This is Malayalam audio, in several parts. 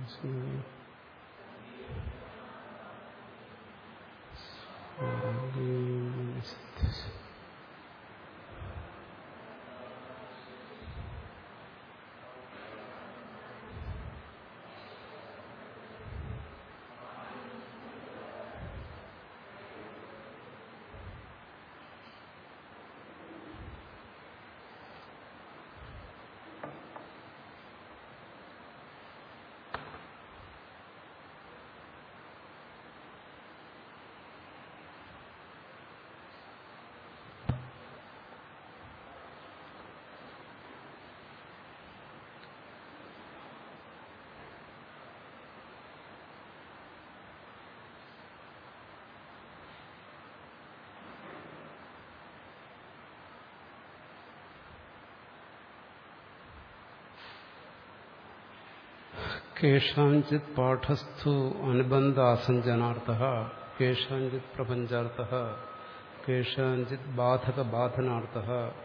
കേഷാഞ്ചിത് പാഠസ്ഥു അനുബന്ധാസഞ്ജനാർത്ഥ കേഷാഞ്ചിത് പ്രപഞ്ചാർത്ഥ കേഷാഞ്ചിത് ബാധകബാധനാർത്ഥ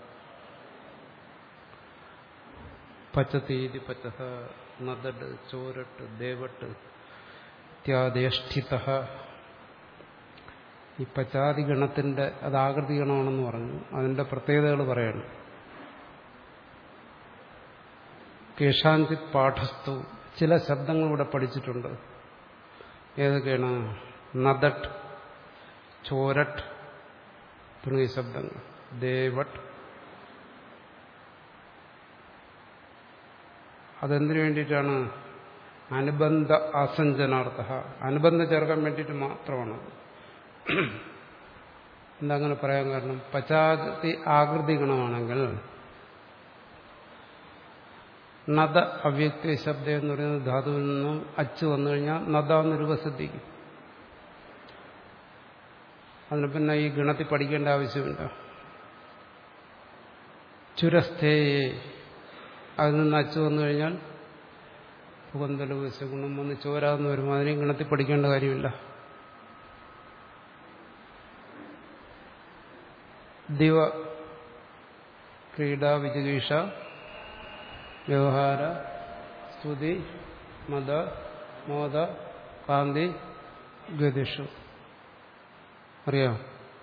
പച്ചതീതി പച്ചത നദട് ചോരട്ട് ദേവട്ട് ഇത്യാദേഷ്ഠിത ഈ പച്ചാതി ഗണത്തിന്റെ അത് ആകൃതി ഗണമാണെന്ന് പറഞ്ഞു അതിന്റെ പ്രത്യേകതകൾ പറയണം കേഷാഞ്ചിത് പാഠസ്ഥു ചില ശബ്ദങ്ങൾ ഇവിടെ പഠിച്ചിട്ടുണ്ട് ഏതൊക്കെയാണ് നദട്ട് ചോരട്ട് തുടങ്ങിയ ശബ്ദങ്ങൾ ദേവട്ട് അതെന്തിനു വേണ്ടിയിട്ടാണ് അനുബന്ധ ആസഞ്ചനാർത്ഥ അനുബന്ധം ചേർക്കാൻ വേണ്ടിയിട്ട് മാത്രമാണ് എന്താ അങ്ങനെ പറയാൻ കാരണം പശ്ചാത്തി ആകൃതി ഗണമാണെങ്കിൽ നദ അവ്യക്ത ശബ്ദം എന്ന് പറയുന്നത് ധാതുവിൽ നിന്നും അച്ച് വന്നു കഴിഞ്ഞാൽ നദ എന്ന് രൂപസിദ്ധിക്കും അതിന് പിന്നെ ഈ ഗണത്തിൽ പഠിക്കേണ്ട ആവശ്യമില്ല ചുരസ്ഥേയെ അതിൽ നിന്ന് അച്ച് വന്നു കഴിഞ്ഞാൽ പുകന്തല ഗുണം വന്ന് ചോരാന്ന് വരുമ്പോൾ അതിനെയും ഗണത്തിൽ പഠിക്കേണ്ട കാര്യമില്ല ദിവ ക്രീഡ വിജിഗീഷ വ്യവഹാര സ്തുതി മത മോദ കാന്തി ഗതിഷു അറിയാം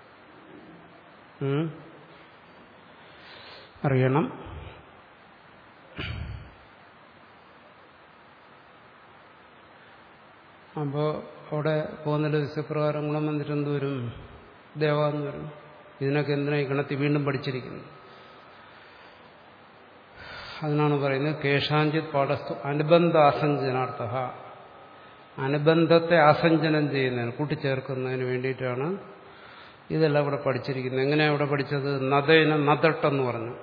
അറിയണം അപ്പോൾ അവിടെ പോകുന്ന വിശ്വപ്രകാരം ഗുണം വന്നിട്ട് എന്ത് വരും ദേവാന്ന് വരും ഇതിനൊക്കെ എന്തിനായി ഗണത്തിൽ വീണ്ടും പഠിച്ചിരിക്കുന്നു അതിനാണ് പറയുന്നത് കേശാഞ്ചിത് പാഠസ്ഥു അനുബന്ധ ആസഞ്ചനാർത്ഥ അനുബന്ധത്തെ ആസഞ്ചനം ചെയ്യുന്നതിന് കൂട്ടിച്ചേർക്കുന്നതിന് വേണ്ടിയിട്ടാണ് ഇതെല്ലാം ഇവിടെ പഠിച്ചിരിക്കുന്നത് എങ്ങനെയാണ് ഇവിടെ പഠിച്ചത് നദയിന് നദട്ടെന്ന് പറഞ്ഞു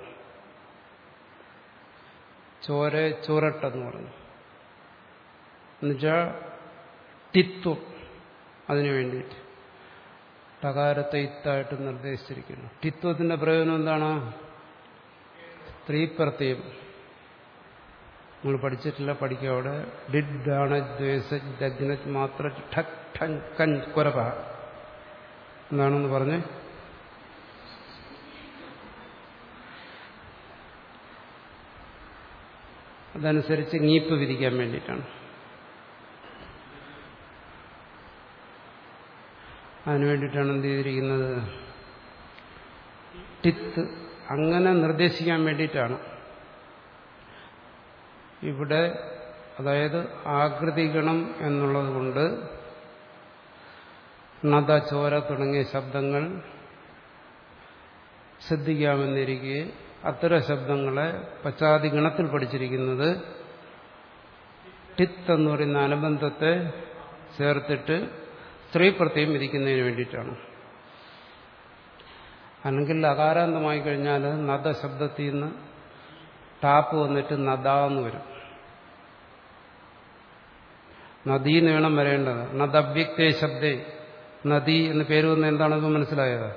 ചോര ചോരട്ടെന്ന് പറഞ്ഞു എന്നുവെച്ചാൽ ടിത്വം അതിനു വേണ്ടിയിട്ട് ടകാരത്തെ ഇത്തായിട്ട് നിർദ്ദേശിച്ചിരിക്കുന്നു ടിത്വത്തിന്റെ പ്രയോജനം എന്താണ് സ്ത്രീ പ്രത്യം നമ്മൾ പഠിച്ചിട്ടില്ല പഠിക്കുക അവിടെ ഡിഡ് ഡാണ ദ്വേഷ ദഗ്ന മാത്ര ഠക് ഠൻ കൻ കുരപ എന്താണെന്ന് പറഞ്ഞ് അതനുസരിച്ച് ngീപ്പ് വിധിക്കാൻ വേണ്ടിയിട്ടാണ് അതിനു വേണ്ടിയിട്ടാണ് എന്ത് ചെയ്തിരിക്കുന്നത് ടിത്ത് അങ്ങനെ നിർദ്ദേശിക്കാൻ വേണ്ടിയിട്ടാണ് ഇവിടെ അതായത് ആകൃതിഗണം എന്നുള്ളത് കൊണ്ട് നദ ചോര തുടങ്ങിയ ശബ്ദങ്ങൾ ശ്രദ്ധിക്കാമെന്നിരിക്കെ അത്തരം ശബ്ദങ്ങളെ പശ്ചാതി ഗണത്തിൽ പഠിച്ചിരിക്കുന്നത് ടിത്ത് എന്ന് പറയുന്ന അനുബന്ധത്തെ ചേർത്തിട്ട് സ്ത്രീ പ്രത്യം വിധിക്കുന്നതിന് വേണ്ടിയിട്ടാണ് അല്ലെങ്കിൽ അകാരാന്തമായി കഴിഞ്ഞാൽ നദ ശബ്ദത്തിൽ നിന്ന് ടാപ്പ് വന്നിട്ട് നദ എന്ന് വരും നദീന്ന് വേണം വരേണ്ടത് നദവ്യക്തേ ശബ്ദേ നദി എന്ന് പേര് വന്ന എന്താണെന്ന് മനസ്സിലായത്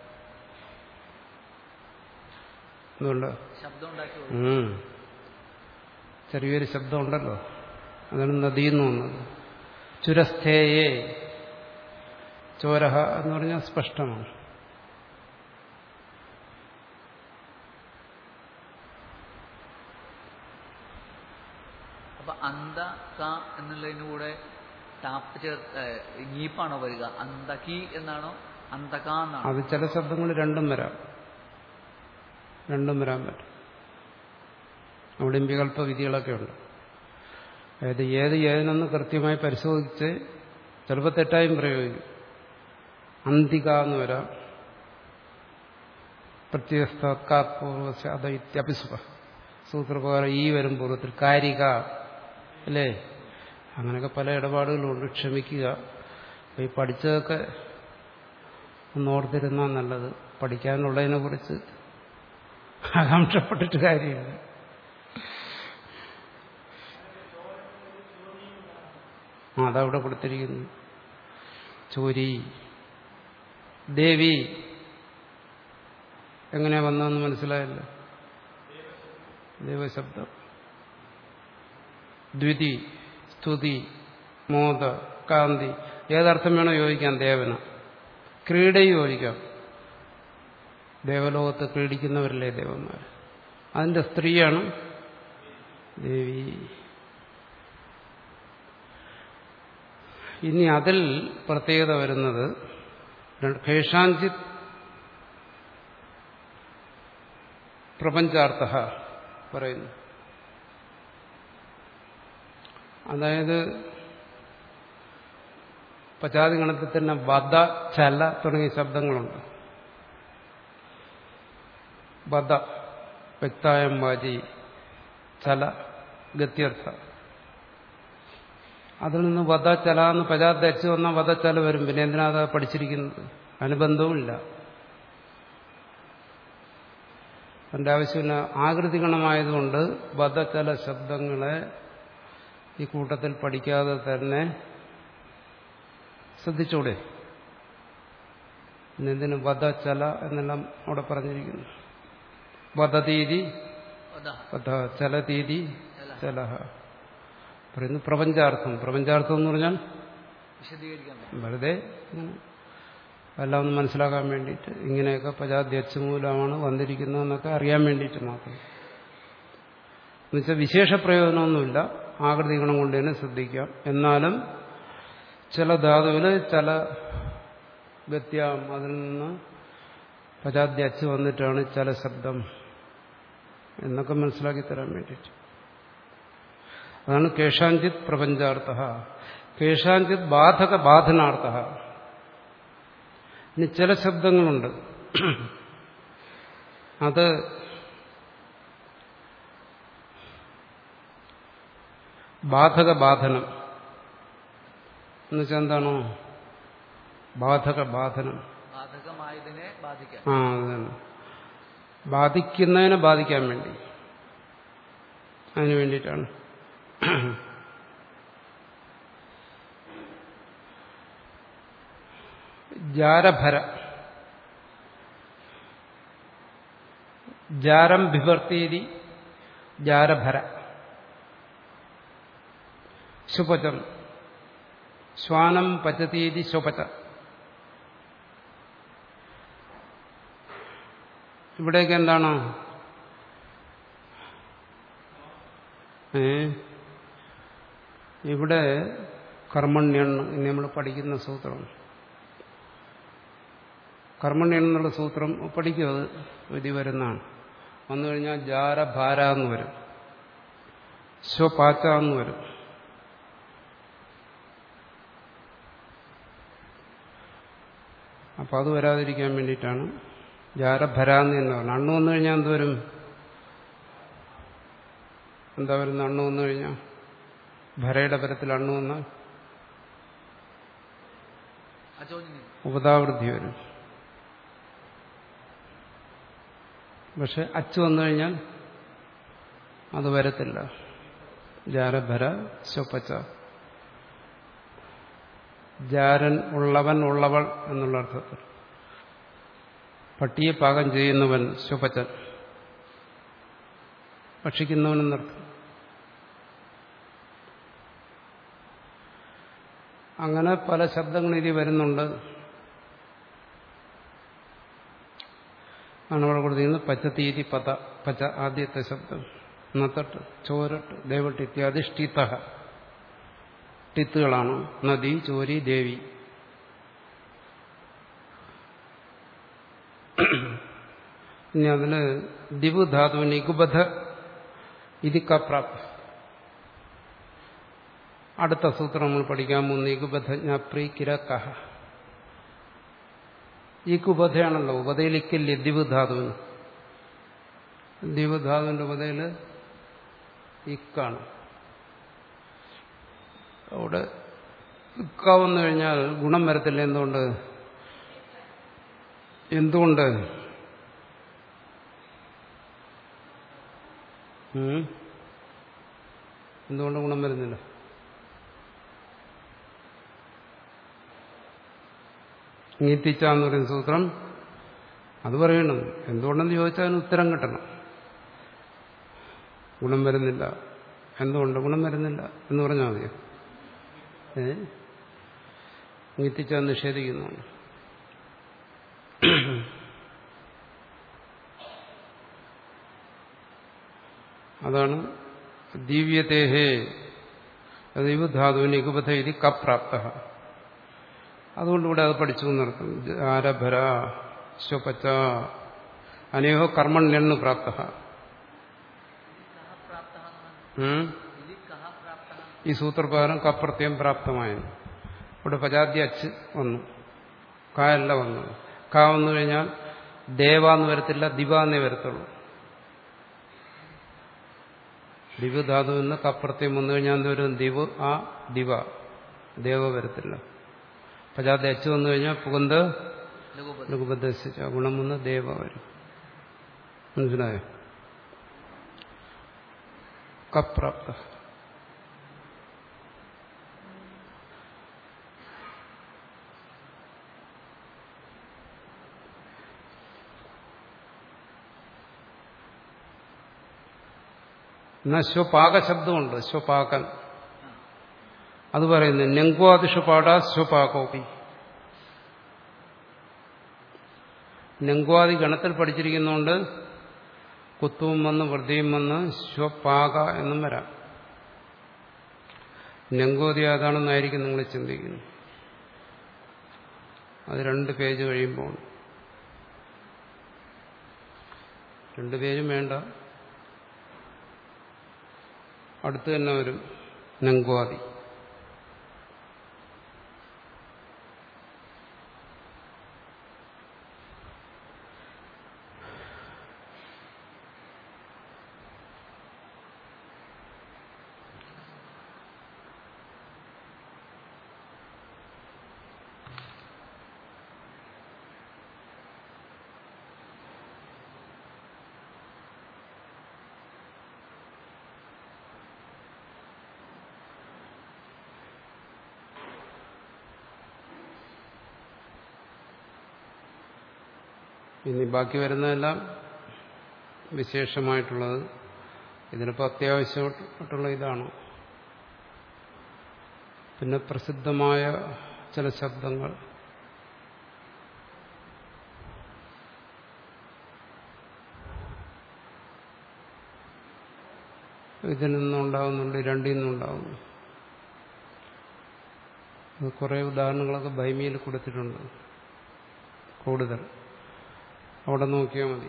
എന്തുകൊണ്ട് ശബ്ദം ഉണ്ടാക്കി ഉം. ചെറിയൊരു ശബ്ദം ഉണ്ടല്ലോ അതാണ് നദി എന്ന് വന്നത് ചുരസ്ഥേയേ ചോരഹ എന്ന് പറഞ്ഞാൽ സ്പഷ്ടമാണ് അപ്പൊ അന്ത ക എന്നുള്ളതിന് കൂടെ ടാപ്പ് ചേർ ഞീപ്പാണോ വരിക അന്തകി എന്നാണോ അന്തക എന്നാണോ അത് ചില ശബ്ദങ്ങൾ രണ്ടും വരാം രണ്ടും വരാൻ പറ്റും അവിടെയും വികല്പ വിധികളൊക്കെ ഉണ്ട് അതായത് ഏത് ഏതിനൊന്ന് കൃത്യമായി പരിശോധിച്ച് ചിലപ്പോൾ തെറ്റായും പ്രയോഗിക്കും അന്തിക എന്ന് വരാം പ്രത്യസ്തൂർവശ അത് ഇത്യപിസുഖ സൂത്രപ്രകാരം ഈ വരും പൂർവ്വത്തിൽ കാരിക അല്ലേ അങ്ങനെയൊക്കെ പല ഇടപാടുകളുണ്ട് ക്ഷമിക്കുക അപ്പൊ ഈ പഠിച്ചതൊക്കെ ഒന്ന് ഓർത്തിരുന്നാൽ നല്ലത് പഠിക്കാനുള്ളതിനെ കുറിച്ച് ആകാംക്ഷപ്പെട്ടിട്ട് കാര്യമില്ല ആ അതവിടെ കൊടുത്തിരിക്കുന്നു ചോരി ദേവി എങ്ങനെയാ വന്നതെന്ന് മനസ്സിലായല്ലോ ദേവശബ്ദം ദ്വിതി സ്തുതി മോദ കാന്തി ഏതർത്ഥം വേണോ യോജിക്കാം ദേവന ക്രീഡയും യോജിക്കാം ദേവലോകത്ത് ക്രീഡിക്കുന്നവരല്ലേ ദേവന്മാർ അതിന്റെ സ്ത്രീയാണ് ദേവി ഇനി അതിൽ പ്രത്യേകത വരുന്നത് കേഷാഞ്ചിത് പ്രപഞ്ചാർത്ഥ പറയുന്നു അതായത് പചാതി ഗണത്തിൽ തന്നെ വധ ചല തുടങ്ങിയ ശബ്ദങ്ങളുണ്ട് വധ വ്യക്തായം വാചി ചല ഗത്യർത്ഥ അതിൽ നിന്ന് വധ ചല എന്ന് പചാത് ധരിച്ചു വന്നാൽ വധച്ചല വരും പിന്നെ എന്തിനാ അത് പഠിച്ചിരിക്കുന്നത് അനുബന്ധവുമില്ല അതിന്റെ ആവശ്യമില്ല ആകൃതി ഗണമായതുകൊണ്ട് ബദ്ധചല ശബ്ദങ്ങളെ ഈ കൂട്ടത്തിൽ പഠിക്കാതെ തന്നെ ശ്രദ്ധിച്ചൂടെ എന്തിനു വധചല എന്നെല്ലാം അവിടെ പറഞ്ഞിരിക്കുന്നു വധതീതി അതാ വധ ചലതീതി ചല. ചലഹ പറയുന്നു പ്രപഞ്ചാർത്ഥം പ്രപഞ്ചാർത്ഥം എന്ന് പറഞ്ഞാൽ വിശദീകരിക്കാൻ പറ്റും വെറുതെ ഇങ്ങനെ എല്ലാം ഒന്ന് മനസ്സിലാക്കാൻ വേണ്ടിയിട്ട് ഇങ്ങനെയൊക്കെ പജാധ്യക്ഷ മൂലമാണ് വന്നിരിക്കുന്നതെന്നൊക്കെ അറിയാൻ വേണ്ടിയിട്ട് മാത്രം എന്നുവെച്ചാൽ വിശേഷ പ്രയോജനമൊന്നുമില്ല ആകൃതി ഗുണം കൊണ്ട് തന്നെ ശ്രദ്ധിക്കാം എന്നാലും ചില ധാതുവിൽ ചില ഗത്യാം അതിൽ നിന്ന് പജാധ്യച്ച് വന്നിട്ടാണ് ചില ശബ്ദം എന്നൊക്കെ മനസ്സിലാക്കി തരാൻ വേണ്ടിയിട്ട് അതാണ് കേഷാഞ്ചിത് പ്രപഞ്ചാർത്ഥ കേഷാഞ്ചിത് ബാധക ബാധനാർത്ഥ ഇനി ചില ശബ്ദങ്ങളുണ്ട് അത് ബാധക ബാധനം എന്നുവെച്ചാൽ എന്താണോ ബാധക ബാധനം ബാധകമായതിനെ ബാധിക്കാൻ ആ അതാണ് ബാധിക്കുന്നതിനെ ബാധിക്കാൻ വേണ്ടി അതിനു വേണ്ടിയിട്ടാണ് ജാരഭര ജാരം ബിഭർത്തീതി ജാരഭര ശുപചം ശ്വാനം പചതീതി ശുപച ഇവിടേക്ക് എന്താണ് ഏ ഇവിടെ കർമ്മണ്യണ് ഇനി നമ്മൾ പഠിക്കുന്ന സൂത്രം കർമ്മണ്യൻ എന്നുള്ള സൂത്രം പഠിക്കും അത് വിധി വരുന്നതാണ് വന്നു കഴിഞ്ഞാൽ ജാര ഭാര എന്ന് വരും സ്വപാച്ച എന്ന് വരും അപ്പം അത് വരാതിരിക്കാൻ വേണ്ടിയിട്ടാണ് ജാരഭരാന്ന് എന്ന് പറഞ്ഞത് അണ്ണു വന്നു കഴിഞ്ഞാൽ എന്ത് വരും എന്താ വരുന്ന അണ്ണു വന്നു കഴിഞ്ഞാൽ ഭരയുടെ പരത്തിൽ അണ്ണു വന്നാൽ അചോദിനി ഉപതാവൃദ്ധി വരും പക്ഷെ അച്ചു വന്നു കഴിഞ്ഞാൽ അത് വരത്തില്ല ജാരഭര സ്വപ്പച്ച ജാരൻ ഉള്ളവൻ ഉള്ളവൾ എന്നുള്ള അർത്ഥത്തിൽ പട്ടിയെ പാകം ചെയ്യുന്നവൻ സ്വപച്ചൻ ഭക്ഷിക്കുന്നവൻ എന്നർത്ഥം അങ്ങനെ പല ശബ്ദങ്ങൾ ഇതിൽ വരുന്നുണ്ട് ആണ് അവിടെ കൊടുത്തിരിക്കുന്നത് പച്ചത്തീതി പത പച്ച ആദ്യത്തെ ശബ്ദം നത്തട്ട് ചോരട്ട് ദേവട്ട് ഇത്യാദി ഷ്ടിത്ത ടിത്തുകളാണ് നദി ചോരി ദേവി ഇനി അതിന് ദിവ് ധാതുവിന് ഇകുബധ ഇതിക്കപ്രാപ്ത അടുത്ത സൂത്രം നമ്മൾ പഠിക്കാൻ പോകുന്ന ഇകുബധജ്ഞാപ്രി കിരക്കഹ ഈ ഉപധയാണല്ലോ ഉപതയിലിക്കില്ലേ ദിവ് ധാതുവിന് ദിവ് ധാതുവിന്റെ ഉപതയിൽ ഇക്കാണ് അവിടെ ഇക്ക വന്നു കഴിഞ്ഞാൽ ഗുണം വരത്തില്ല എന്തുകൊണ്ട് എന്തുകൊണ്ട് ഉം? എന്തുകൊണ്ട് ഗുണം വരുന്നില്ല നീത്തിച്ച എന്ന് പറയുന്ന സൂത്രം അത് പറയണം എന്തുകൊണ്ടെന്ന് ചോദിച്ചാൽ അതിന് ഉത്തരം കിട്ടണം ഗുണം വരുന്നില്ല എന്തുകൊണ്ട് ഗുണം വരുന്നില്ല എന്ന് പറഞ്ഞാൽ മതിയോ ഏ നീത്തിച്ച നിഷേധിക്കുന്നുണ്ട് അതാണ് ദിവ്യതേഹേ അതീവ ധാതുവിന് ഇകുപഥ ഇത് കപ്രാപ്ത അതുകൊണ്ട് ഇവിടെ അത് പഠിച്ചു എന്നർത്ഥം ആരഭര സ്വപച്ച അനേഹോ കർമ്മണ്യെണ്ണു പ്രാപ്ത ഇതിൽ കഹ പ്രാപ്ത ഈ സൂത്രപ്രകാരം കപ്രത്യം പ്രാപ്തമായത് ഇവിടെ പജാദ്യ അച്ച് വന്നു കായല്ല വന്നു കാ വന്നു കഴിഞ്ഞാൽ ദേവ എന്ന് വരത്തില്ല ദിവ എന്നേ വരത്തുള്ളൂ ദിവ ധാതു എന്ന് കപ്രത്യം വന്നു കഴിഞ്ഞാൽ എന്ത് വരും ദിവ് ആ ദിവ ദേവ വരത്തില്ല പജാദ്യ അച്ച് വന്നു കഴിഞ്ഞാൽ പുകന്ത് ലഘുപതി ലഘുപദശിച്ച ഗുണം വന്ന് ദേവ വരും മനസ്സിലായോ കപ്രാപ്ത എന്നാ സ്വപാക ശബ്ദമുണ്ട് സ്വപാകൻ അത് പറയുന്നു നെങ്ക്വാദിഷുപാട സ്വപാകോപി നെങ്ക്വാദി ഗണത്തിൽ പഠിച്ചിരിക്കുന്നതുകൊണ്ട് കുത്തുവും വന്ന് വൃദ്ധിയും വന്ന് സ്വപാക എന്നും വരാം നെങ്കോതി അതാണെന്നായിരിക്കും നിങ്ങൾ ചിന്തിക്കുന്നത് അത് രണ്ട് പേജ് കഴിയുമ്പോൾ രണ്ട് പേജും വേണ്ട അടുത്ത് തന്നെ വരും നെങ്ക്വാദി ഇനി ബാക്കി വരുന്നതെല്ലാം വിശേഷമായിട്ടുള്ളത് ഇതിനിപ്പോൾ അത്യാവശ്യമായിട്ടുള്ള ഇതാണ് പിന്നെ പ്രസിദ്ധമായ ചില ശബ്ദങ്ങൾ ഇതിൽ നിന്നുണ്ടാകുന്നുണ്ട് രണ്ടിൽ നിന്നുണ്ടാകുന്നു അത് കുറേ ഉദാഹരണങ്ങളൊക്കെ ബൈമിയിൽ കൊടുത്തിട്ടുണ്ട് കൂടുതൽ അവിടെ നോക്കിയാൽ മതി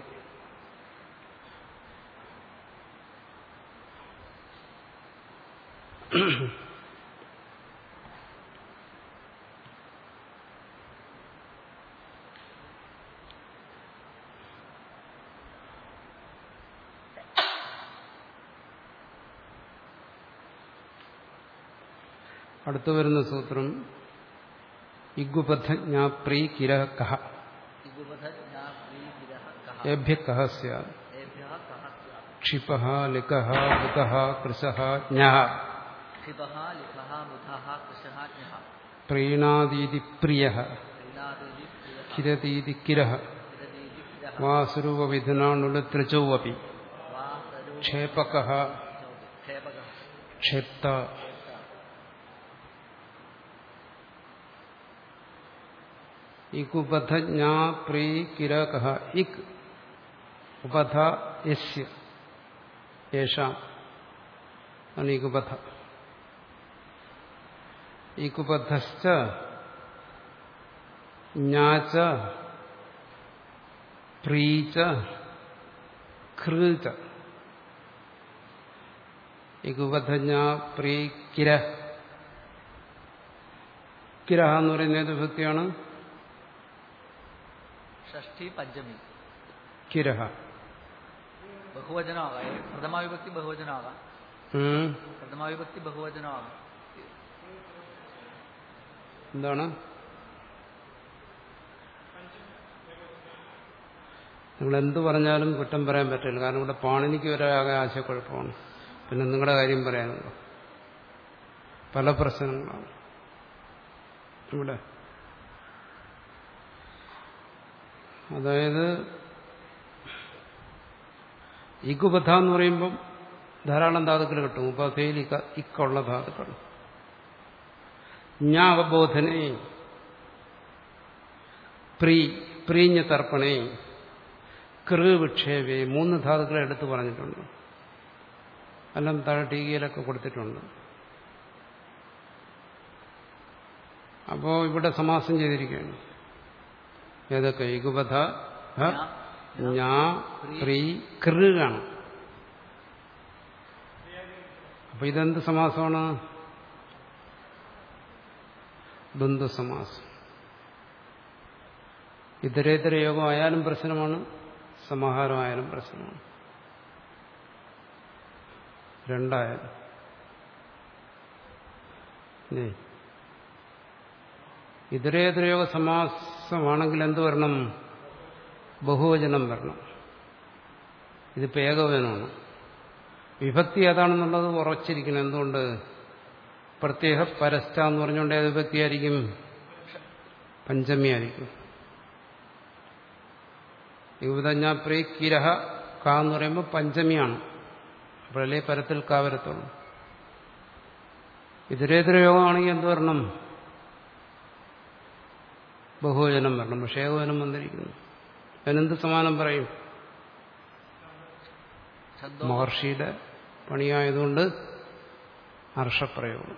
അടുത്തു വരുന്ന സൂത്രം ഇഗുപഥജ്ഞാപ്രീ കിരഹ കഹ ഇഗുപഥ ജ്ഞാ പ്രീ വിരഹ കഹ ഏഭ്യ കഹ സ്യാത് ഏഭ്യഃ കഹ സ്യാത് ക്ഷിപ ലിഖ ബുധ കൃശ ജ്ഞ ക്ഷിപഃ ലിഖഃ ബുധഃ കൃശഃ ജ്ഞഃ പ്രീണാദീതി പ്രിയ ക്രീഡാദേവി പ്രിയഃ കിരതീതി കിരഹ കിരതീതി കിരഃ വാസുരൂപവിധനാണുലത്രിചൗവപി വാ സരൂ ക്ഷേപക ക്ഷേപകഃ ക്ഷേപ്ത ഇകുപഥജ്ഞാ പ്രീ കിരക ഇക് ഉപധ യസ്യ യേഷാം ആണ് ഈകുബദ്ധ ഈകുബദ്ധശ്ച ഞാച്ച പ്രീച്ച ഖൃച്ച ഈകുബദ്ധ പ്രീ കിര കിരഹ എന്ന് പറയുന്ന ഏത് ഭക്തിയാണ് ഷഷ്ടി പഞ്ചമി കിരഹ ബഹുവചനമാകാം ഏ, പ്രഥമ വിഭക്തി ബഹുവചനമാകാം ഉം. പ്രഥമ വിഭക്തി ബഹുവചനമാകാം എന്താണ് നിങ്ങൾ എന്ത് പറഞ്ഞാലും കുറ്റം പറയാൻ പറ്റില്ല കാരണം ഇവിടെ പാണിനിക്ക് വരെ ആകെ ആശയക്കുഴപ്പമാണ് പിന്നെ നിങ്ങളുടെ കാര്യം പറയാനുണ്ടോ പല പ്രശ്നങ്ങളാണ് ഇവിടെ അതായത് ഇക്കുബദ്ധ എന്ന് പറയുമ്പം ധാരാളം ധാതുക്കൾ കിട്ടും ഉപാധയിൽ ഇക്ക ഇക്കുള്ള ധാതുക്കൾ ജ്ഞാവബോധനെ പ്രീ പ്രീഞ്ഞ തർപ്പണേ കൃ വിക്ഷേപേ മൂന്ന് ധാതുക്കളെ എടുത്തു പറഞ്ഞിട്ടുണ്ട് എല്ലാം താഴെ ടീകയിലൊക്കെ കൊടുത്തിട്ടുണ്ട് അപ്പോ ഇവിടെ സമാസം ചെയ്തിരിക്കുകയാണ് ഏതൊക്കെ ഇകുബധ ഹ, ഞാ പ്രീ കൃ ആണ് അപ്പൊ ഇതെന്ത് സമാസമാണ് ദ്വന്ദ്സമാസം ഇതരേതര യോഗം ആയാലും പ്രശ്നമാണ് സമാഹാരമായാലും പ്രശ്നമാണ് രണ്ടായാലും ഇല്ലേ? ഇതരേതര യോഗ സമാസമാണെങ്കിൽ എന്ത് വരണം ബഹുവചനം വരണം ഇതിപ്പോ ഏകവചനമാണ് വിഭക്തി ഏതാണെന്നുള്ളത് ഉറച്ചിരിക്കണം എന്തുകൊണ്ട് പ്രത്യേക പരസ്ഥ എന്ന് പറഞ്ഞുകൊണ്ട് ഏത് വിഭക്തിയായിരിക്കും പഞ്ചമി ആയിരിക്കും യുവതഞ്ഞ പ്രീ കിരഹ ക എന്ന് പറയുമ്പോൾ പഞ്ചമിയാണ് അപ്പോഴല്ലേ പരത്തിൽ കാ വരത്തുള്ളൂ ഇതരേതര യോഗമാണെങ്കിൽ എന്ത് വരണം ബഹുവചനം വരണം പക്ഷേ ഏകവചനം വന്നിരിക്കുന്നു അതിനെന്ത് സമാനം പറയും ഛന്ദോ മഹർഷിയുടെ പണിയായതുകൊണ്ട് ഹർഷപ്രയോഗം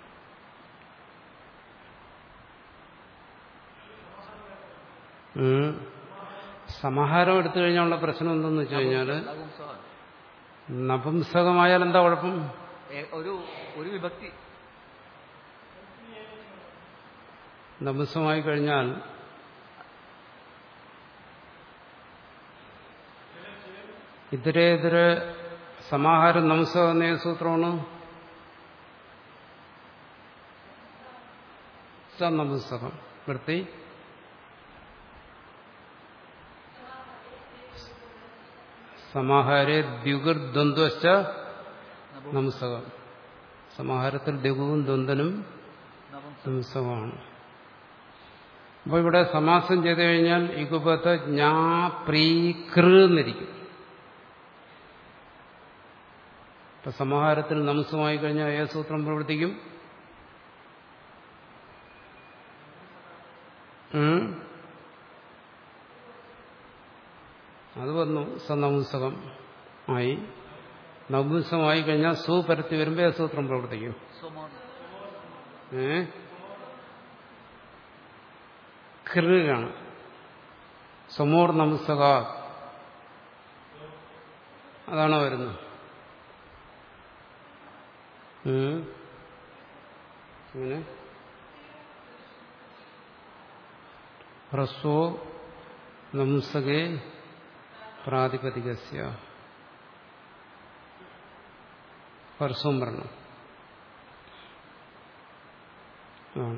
ഉം. സമാഹാരം എടുത്തു കഴിഞ്ഞാലുള്ള പ്രശ്നം എന്തെന്ന് വെച്ച് കഴിഞ്ഞാല് നപുംസകം. നപുംസകമായാൽ എന്താ കുഴപ്പം ഏ- ഒരു ഒരു വിഭക്തി നപുംസകമായി കഴിഞ്ഞാൽ ഇതരേതര സമാഹാരം നംസകം എന്ന ഏത് സൂത്രമാണ് സനപുസ്തകം വൃത്തി സമാഹാരെ ദ്യുഗർദ്വന്ദ്വശ്ച നപും- നംസകം സമാഹാരത്തിൽ ദ്വിഗുവും ദ്വന്ദ്വനും നപുംസകം. നംസകമാണ് അപ്പോൾ ഇവിടെ സമാസം ചെയ്തു കഴിഞ്ഞാൽ ഇകുപത്ത് ഞാ പ്രീ കൃ എന്നിരിക്കും ഇപ്പൊ സമാഹാരത്തിൽ നംസമായി കഴിഞ്ഞാൽ ഏത് സൂത്രം പ്രവർത്തിക്കും ഉം? അത് വന്നു സനപുംസകം ആയി നപുംസകമായി കഴിഞ്ഞാൽ സു പരത്തി വരുമ്പോൾ ഏത് സൂത്രം പ്രവർത്തിക്കും സുമോൻ ഏ കൃകാണ് സമൂർ നമസ്തക അതാണോ വരുന്നത് ഉം. അങ്ങനെ ഹ്രസ്വോ നംസകേ പ്രാതിപതികസ്യ ഹർസ്വം വരണം ആണ്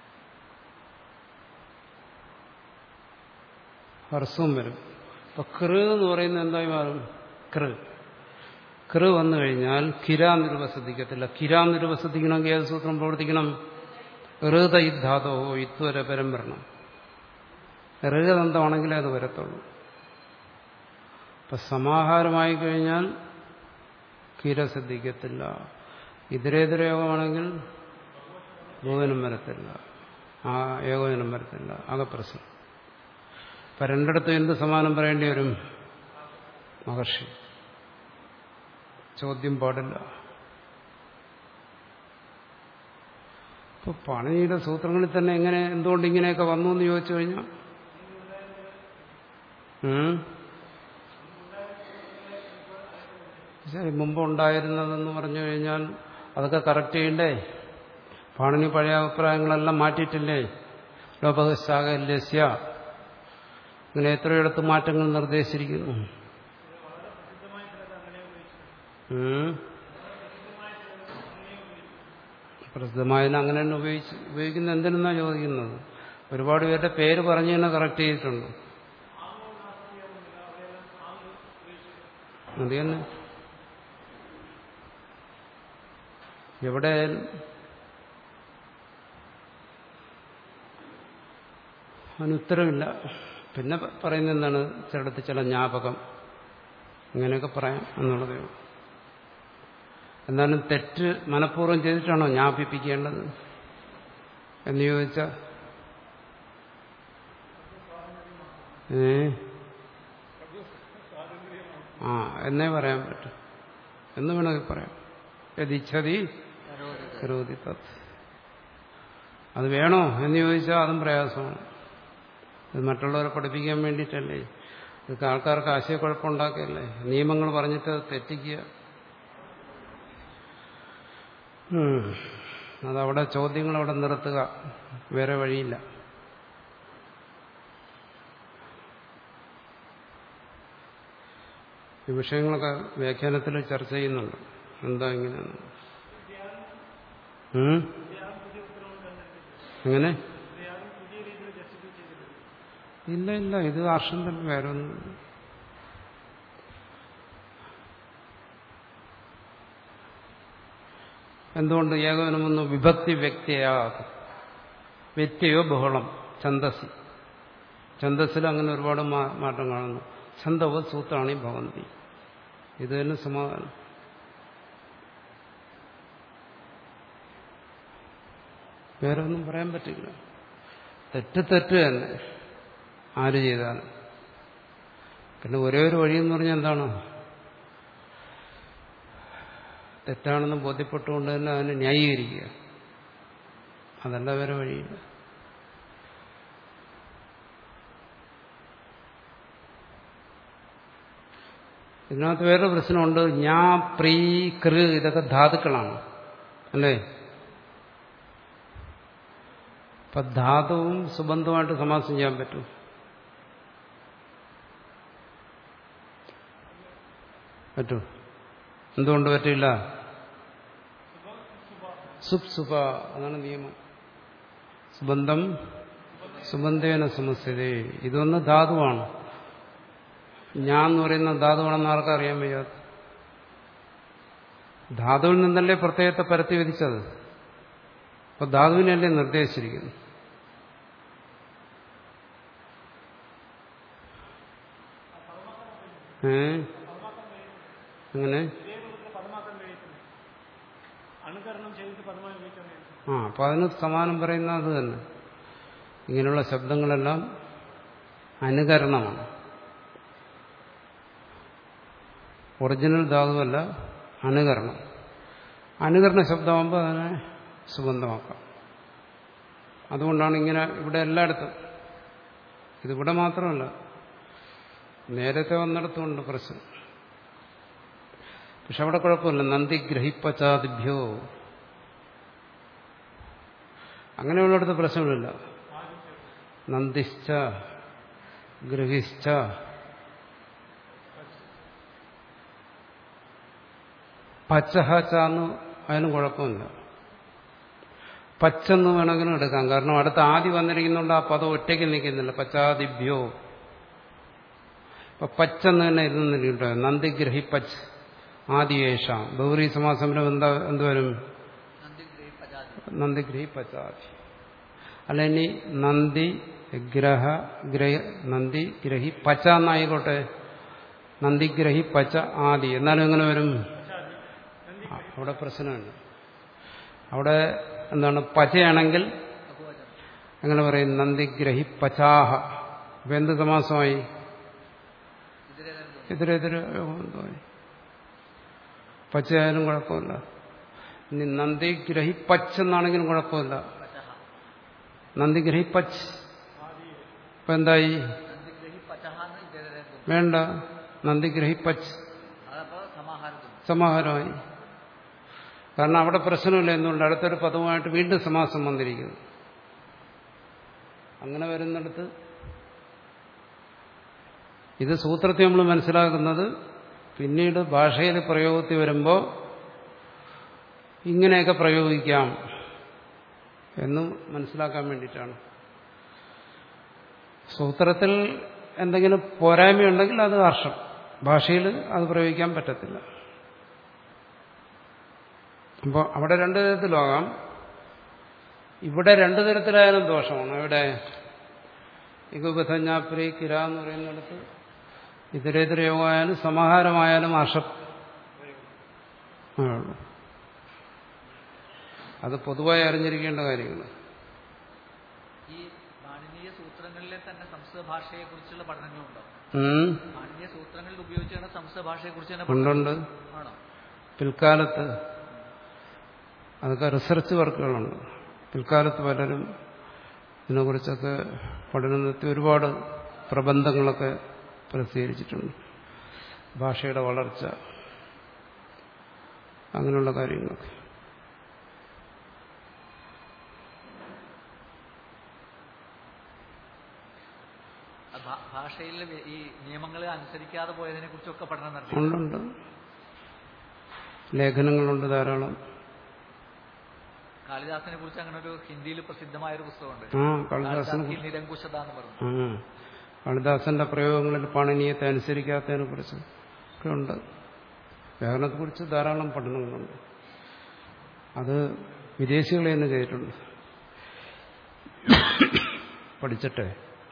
ഹർസ്വം വരും അപ്പൊ കൃ എന്ന് പറയുന്നത് എന്തായി മാറും കൃ കൃ വന്നു കഴിഞ്ഞാൽ കിര നിർവസിക്കത്തില്ല കിര നിർവസിക്കണമെങ്കിൽ ഏത് സൂത്രം പ്രവർത്തിക്കണം ഋത യുദ്ധാതോ ഇത്വര പരം വരണം ഋതന്തമാണെങ്കിലേ അത് വരത്തുള്ളൂ അപ്പൊ സമാഹാരമായി കഴിഞ്ഞാൽ കിര ശ്രദ്ധിക്കത്തില്ല ഇതരേതര യോഗമാണെങ്കിൽ ബഹുവനം വരത്തില്ല ആ ഏകോചനം വരത്തില്ല ആകെ പ്രശ്നം അപ്പൊ രണ്ടിടത്തും എന്ത് സമാനം പറയേണ്ടി വരും മഹർഷി ചോദ്യം പാടില്ല ഇപ്പൊ പണിയുടെ സൂത്രങ്ങളിൽ തന്നെ എങ്ങനെ എന്തുകൊണ്ട് ഇങ്ങനെയൊക്കെ വന്നു എന്ന് ചോദിച്ചു കഴിഞ്ഞാൽ ഉം? ശരി മുമ്പ് ഉണ്ടായിരുന്നതെന്ന് പറഞ്ഞു കഴിഞ്ഞാൽ അതൊക്കെ കറക്റ്റ് ചെയ്യണ്ടേ പാണിനി പഴയ അഭിപ്രായങ്ങളെല്ലാം മാറ്റിയിട്ടില്ലേ ലോപകശാകല്യസ്യ ഇങ്ങനെ എത്രയിടത്ത് മാറ്റങ്ങൾ നിർദ്ദേശിച്ചിരിക്കുന്നു ഉം. പ്രസിദ്ധമായതിനെ അങ്ങനെ തന്നെ ഉപയോഗിച്ച് ഉപയോഗിക്കുന്ന എന്തിനാ ചോദിക്കുന്നത് ഒരുപാട് പേരുടെ പേര് പറഞ്ഞു തന്നെ കറക്റ്റ് ചെയ്തിട്ടുണ്ട് അത് തന്നെ എവിടെ അതിനുത്തരവില്ല പിന്നെ പ- പറയുന്നത് എന്താണ് ചിലടത്ത് ചില ജ്ഞാപകം ഇങ്ങനെയൊക്കെ പറയാം എന്നുള്ളതേ ഉള്ളൂ എന്നാലും തെറ്റ് മനഃപൂർവ്വം ചെയ്തിട്ടാണോ ജ്ഞാപിപ്പിക്കേണ്ടത് എന്ന് ചോദിച്ച ഏ ആ എന്നേ പറയാൻ പറ്റും എന്ന് വേണമെങ്കിൽ പറയാം യതിച്ഛതി കരോതി കരോതി തത് അത് വേണോ എന്ന് ചോദിച്ചാൽ അതും പ്രയാസമാണ് ഇത് മറ്റുള്ളവരെ പഠിപ്പിക്കാൻ വേണ്ടിയിട്ടല്ലേ ഇതൊക്കെ ആൾക്കാർക്ക് ആശയക്കുഴപ്പമുണ്ടാക്കിയല്ലേ നിയമങ്ങൾ പറഞ്ഞിട്ട് അത് തെറ്റിക്കുക ഉം. അതവിടെ ചോദ്യങ്ങൾ അവിടെ നിർത്തുക വേറെ വഴിയില്ല ഈ വിഷയങ്ങളൊക്കെ വ്യാഖ്യാനത്തിൽ ചർച്ച ചെയ്യുന്നുണ്ട് എന്താ ഇങ്ങനെയാണ് ഉം? എങ്ങനെ ഇല്ല ഇല്ല ഇത് ഹർഷം തന്നെ വേറെ ഒന്നും എന്തുകൊണ്ട് ഏകവനമൊന്ന് വിഭക്തി വ്യക്തിയാ വ്യക്തിയോ ബഹളം ഛന്തസ് ഛന്തസ്സിൽ അങ്ങനെ ഒരുപാട് മാ- മാറ്റം കാണുന്നു ഛന്തവ സൂത്രാണി ഭവന്തി ഇത് തന്നെ സമാധാനം വേറെ ഒന്നും പറയാൻ പറ്റില്ല തെറ്റ് തെറ്റ് തന്നെ ആര് ചെയ്താലും പിന്നെ ഒരേ ഒരു വഴിയെന്ന് പറഞ്ഞാൽ എന്താണ് തെറ്റാണെന്ന് ബോധ്യപ്പെട്ടുകൊണ്ട് തന്നെ അതിനെ ന്യായീകരിക്കുക അതല്ല വേറെ വഴിയില്ല ഇതിനകത്ത് വേറെ പ്രശ്നമുണ്ട് ഞാ പ്രീ കൃ ഇതൊക്കെ ധാതുക്കളാണ് അല്ലേ അപ്പൊ ധാതുവും സുബന്ധമായിട്ട് സമാസം ചെയ്യാൻ പറ്റും പറ്റൂ എന്തുകൊണ്ട് പറ്റില്ല സുപ് സുപ അതാണ് നിയമം സുബന്ധം സുബന്ധേന സമസ്യതേ ഇതൊന്ന് ധാതുവാണ് ഞാൻ എന്ന് പറയുന്ന ധാതുവാണെന്ന് ആർക്കും അറിയാൻ വയ്യാത്ത ധാതുവിൽ നിന്നല്ലേ പ്രത്യേകത്തെ പരത്തി വിധിച്ചത് അപ്പൊ ധാതുവിനല്ലേ നിർദ്ദേശിച്ചിരിക്കുന്നു ഏ അങ്ങനെ ആ അപ്പൊ അതിന് സമാനം പറയുന്ന അത് തന്നെ ഇങ്ങനെയുള്ള ശബ്ദങ്ങളെല്ലാം അനുകരണമാണ് ഒറിജിനൽ ധാതുവല്ല അനുകരണം അനുകരണ ശബ്ദമാകുമ്പോൾ അതിനെ സുഗന്ധമാക്കാം അതുകൊണ്ടാണ് ഇങ്ങനെ ഇവിടെ എല്ലായിടത്തും ഇതിവിടെ മാത്രമല്ല നേരത്തെ വന്നിടത്തുമുണ്ട് പ്രശ്നം പക്ഷെ അവിടെ കുഴപ്പമില്ല നന്ദി ഗ്രഹിപ്പച്ചാദിഭ്യോ അങ്ങനെയുള്ളിടത്ത് പ്രശ്നമില്ല നന്ദിശ്ച ഗ്രഹിശ്ച പച്ചഹ ചാന്ന് അതിനും കുഴപ്പമില്ല പച്ചെന്ന് വേണമെങ്കിലും എടുക്കാം കാരണം അടുത്ത ആദി വന്നിരിക്കുന്നുണ്ട് ആ പദം ഒറ്റയ്ക്ക് നിൽക്കുന്നില്ല പച്ചാദിഭ്യോ ഇപ്പൊ പച്ചെന്ന് തന്നെ ഇരുന്നിട്ടുണ്ട് നന്ദിഗ്രഹി പച്ച് ആദിയേഷാം ബൗറി സമാസംരം എന്താ എന്തുവരും നന്ദി ഗ്രഹിപ്പജാതി നന്ദിഗ്രഹി പച്ചാദി അല്ല ഇനി നന്ദി ഗ്രഹ ഗ്രഹ നന്ദി ഗ്രഹി പച്ച എന്നായിക്കോട്ടെ നന്ദിഗ്രഹി പച്ച ആദി എന്നാലും എങ്ങനെ വരും ആ, അവിടെ പ്രശ്നമുണ്ട് അവിടെ എന്താണ് പച്ചയാണെങ്കിൽ ബഹുവചനം എങ്ങനെ പറയും നന്ദിഗ്രഹി പച്ചാഹ ഇപ്പൊ എന്ത് സമാസമായി ഇതിലെ എതിരെതിരെ ബന്ധമായി പച്ചയായാലും കുഴപ്പമില്ല ഇനി നന്ദി ഗ്രഹിപ്പച്ച് എന്നാണെങ്കിലും കുഴപ്പമില്ല പചഹ നന്ദി ഗ്രഹിപ്പച്ച് ഇപ്പൊ എന്തായി നന്ദിഗ്രഹി പചഹ എന്ന് ഇതേ വേണ്ട നന്ദി ഗ്രഹിപ്പച്ച് അതപ്പോ സമാഹാരത്തിൽ സമാഹാരമായി കാരണം അവിടെ പ്രശ്നമില്ല എന്തുകൊണ്ട് അടുത്തൊരു പദവുമായിട്ട് വീണ്ടും സമാസം വന്നിരിക്കുന്നു അങ്ങനെ വരുന്നിടത്ത് ഇത് സൂത്രത്തെ നമ്മൾ മനസ്സിലാക്കുന്നത് പിന്നീട് ഭാഷയിൽ പ്രയോഗത്തിൽ വരുമ്പോൾ ഇങ്ങനെയൊക്കെ പ്രയോഗിക്കാം എന്നും മനസ്സിലാക്കാൻ വേണ്ടിയിട്ടാണ് സൂത്രത്തിൽ എന്തെങ്കിലും പോരായ്മയുണ്ടെങ്കിൽ അത് ഹർഷം ഭാഷയിൽ അത് പ്രയോഗിക്കാൻ പറ്റത്തില്ല അപ്പോൾ അവിടെ രണ്ടു തരത്തിലാകാം ഇവിടെ രണ്ടു തരത്തിലായാലും ദോഷമാണ് ഇവിടെ ഇകുബധഞ്ഞാപ്രി കിര എന്ന് പറയുന്നിടത്ത് ഇതരേതര യോഗമായാലും സമാഹാരമായാലും ഹർഷം ആണുള്ളൂ അത് പൊതുവായി അറിഞ്ഞിരിക്കേണ്ട കാര്യങ്ങൾ ഈ പാണിനീയ സൂത്രങ്ങളിലെ തന്നെ സംസ്കൃത ഭാഷയെ കുറിച്ചുള്ള പഠനങ്ങളുണ്ടോ ഉം. പാണിനീയ സൂത്രങ്ങളിൽ ഉപയോഗിച്ചാണ് സംസ്കൃത ഭാഷയെ കുറിച്ച് തന്നെ ഉണ്ടുണ്ട് ആണോ പിൽക്കാലത്ത് അതൊക്കെ റിസർച്ച് വർക്കുകളുണ്ട് പിൽക്കാലത്ത് പലരും ഇതിനെക്കുറിച്ചൊക്കെ പഠനം നടത്തി ഒരുപാട് പ്രബന്ധങ്ങളൊക്കെ പ്രസിദ്ധീകരിച്ചിട്ടുണ്ട് ഭാഷയുടെ വളർച്ച അങ്ങനെയുള്ള കാര്യങ്ങളൊക്കെ ആ ഭാ- ഭാഷയിലെ വെ- ഈ നിയമങ്ങളെ അനുസരിക്കാതെ പോയതിനെ കുറിച്ചൊക്കെ പഠനം നടത്തി ഉണ്ടുണ്ട് ലേഖനങ്ങളുണ്ട് ധാരാളം കാളിദാസനെ കുറിച്ച് അങ്ങനെ ഒരു ഹിന്ദിയിൽ പ്രസിദ്ധമായ ഒരു പുസ്തകമുണ്ട് ആ കാളിദാസനെ കാളിദാസ് നിരങ്കുശത എന്ന് പറഞ്ഞു ആ കാളിദാസന്റെ പ്രയോഗങ്ങളിൽ പാണിനീയത്തെ അനുസരിക്കാത്തതിനെ കുറിച്ച് ഒക്കെ ഉണ്ട് വ്യാകരണത്തെക്കുറിച്ച് ധാരാളം പഠനങ്ങളുണ്ട് അത് വിദേശികളെ തന്നെ ചെയ്തിട്ടുണ്ട് പഠിച്ചിട്ടെ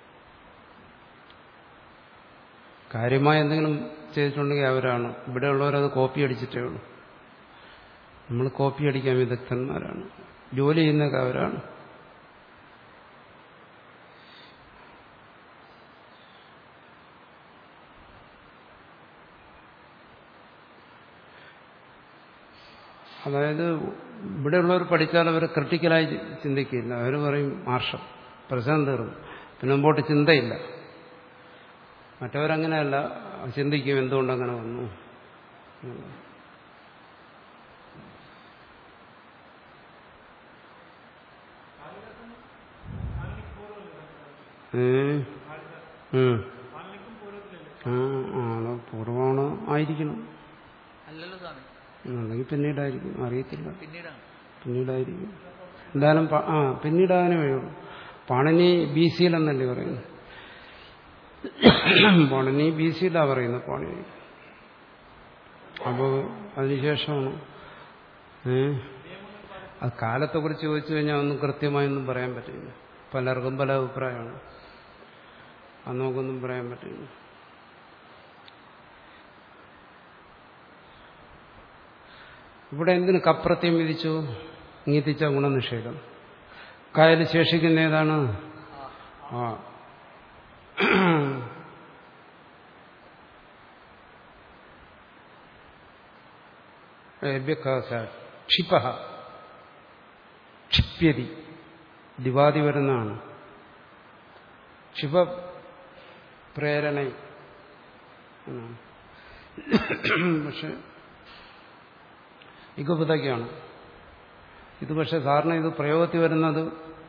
കാര്യമായ എന്തെങ്കിലും ചെയ്തിട്ടുണ്ടെങ്കിൽ അവരാണ് ഇവിടെയുള്ളവരത് കോപ്പി അടിച്ചിട്ടേ ഉള്ളൂ നമ്മൾ കോപ്പി അടിക്കാൻ വിദഗ്ധന്മാരാണ് ജോലി ചെയ്യുന്നതൊക്കെ അവരാണ് അതായത് ഇവിടെയുള്ളവർ പഠിച്ചാൽ അവർ ക്രിട്ടിക്കലായി ചിന്തിക്കില്ല അവർ പറയും മാർഷം പ്രശ്നം തീർന്നു പിന്നെ മുമ്പോട്ട് ചിന്തയില്ല മറ്റവരങ്ങനെയല്ല ചിന്തിക്കും എന്തുകൊണ്ട് അങ്ങനെ വന്നു എന്നുള്ളത്. ഏ ഉം. ആ ആണോ പൂർവമാണോ ആയിരിക്കണം അല്ലല്ലോ സ്വാമി അല്ലെങ്കിൽ പിന്നീടായിരിക്കും അറിയത്തില്ല പിന്നീടാണ് പിന്നീടായിരിക്കും എന്തായാലും പ- ആ പിന്നീടാകാനേ വഴിയുള്ളൂ പാണിനി ബി സിയിലെന്നല്ലേ പറയുന്നത് പാണിനി ബി സിയിലാ പറയുന്നത് പാണിനി അപ്പോൾ അതിനുശേഷമാണ് ഏ അത് കാലത്തെക്കുറിച്ച് ചോദിച്ചു കഴിഞ്ഞാൽ ഒന്നും കൃത്യമായൊന്നും പറയാൻ പറ്റില്ല പലർക്കും പല അഭിപ്രായമാണ് അത് നമുക്കൊന്നും പറയാൻ പറ്റില്ല ഇവിടെ എന്തിന് കപ്രത്യം വിധിച്ചു ഇങ്ങിത്തിച്ച ഗുണനിഷേധം കായൽ ശേഷിക്കുന്ന ഏതാണ് ആ ക്ഷിപ ക്ഷിപ്യതി ദിവാദി വരുന്നതാണ് ക്ഷിപ പ്രേരണ എന്നാണ് പക്ഷെ ഇഗുപതയ്ക്കാണ് ഇത് പക്ഷെ സാറിന് ഇത് പ്രയോഗത്തിൽ വരുന്നത്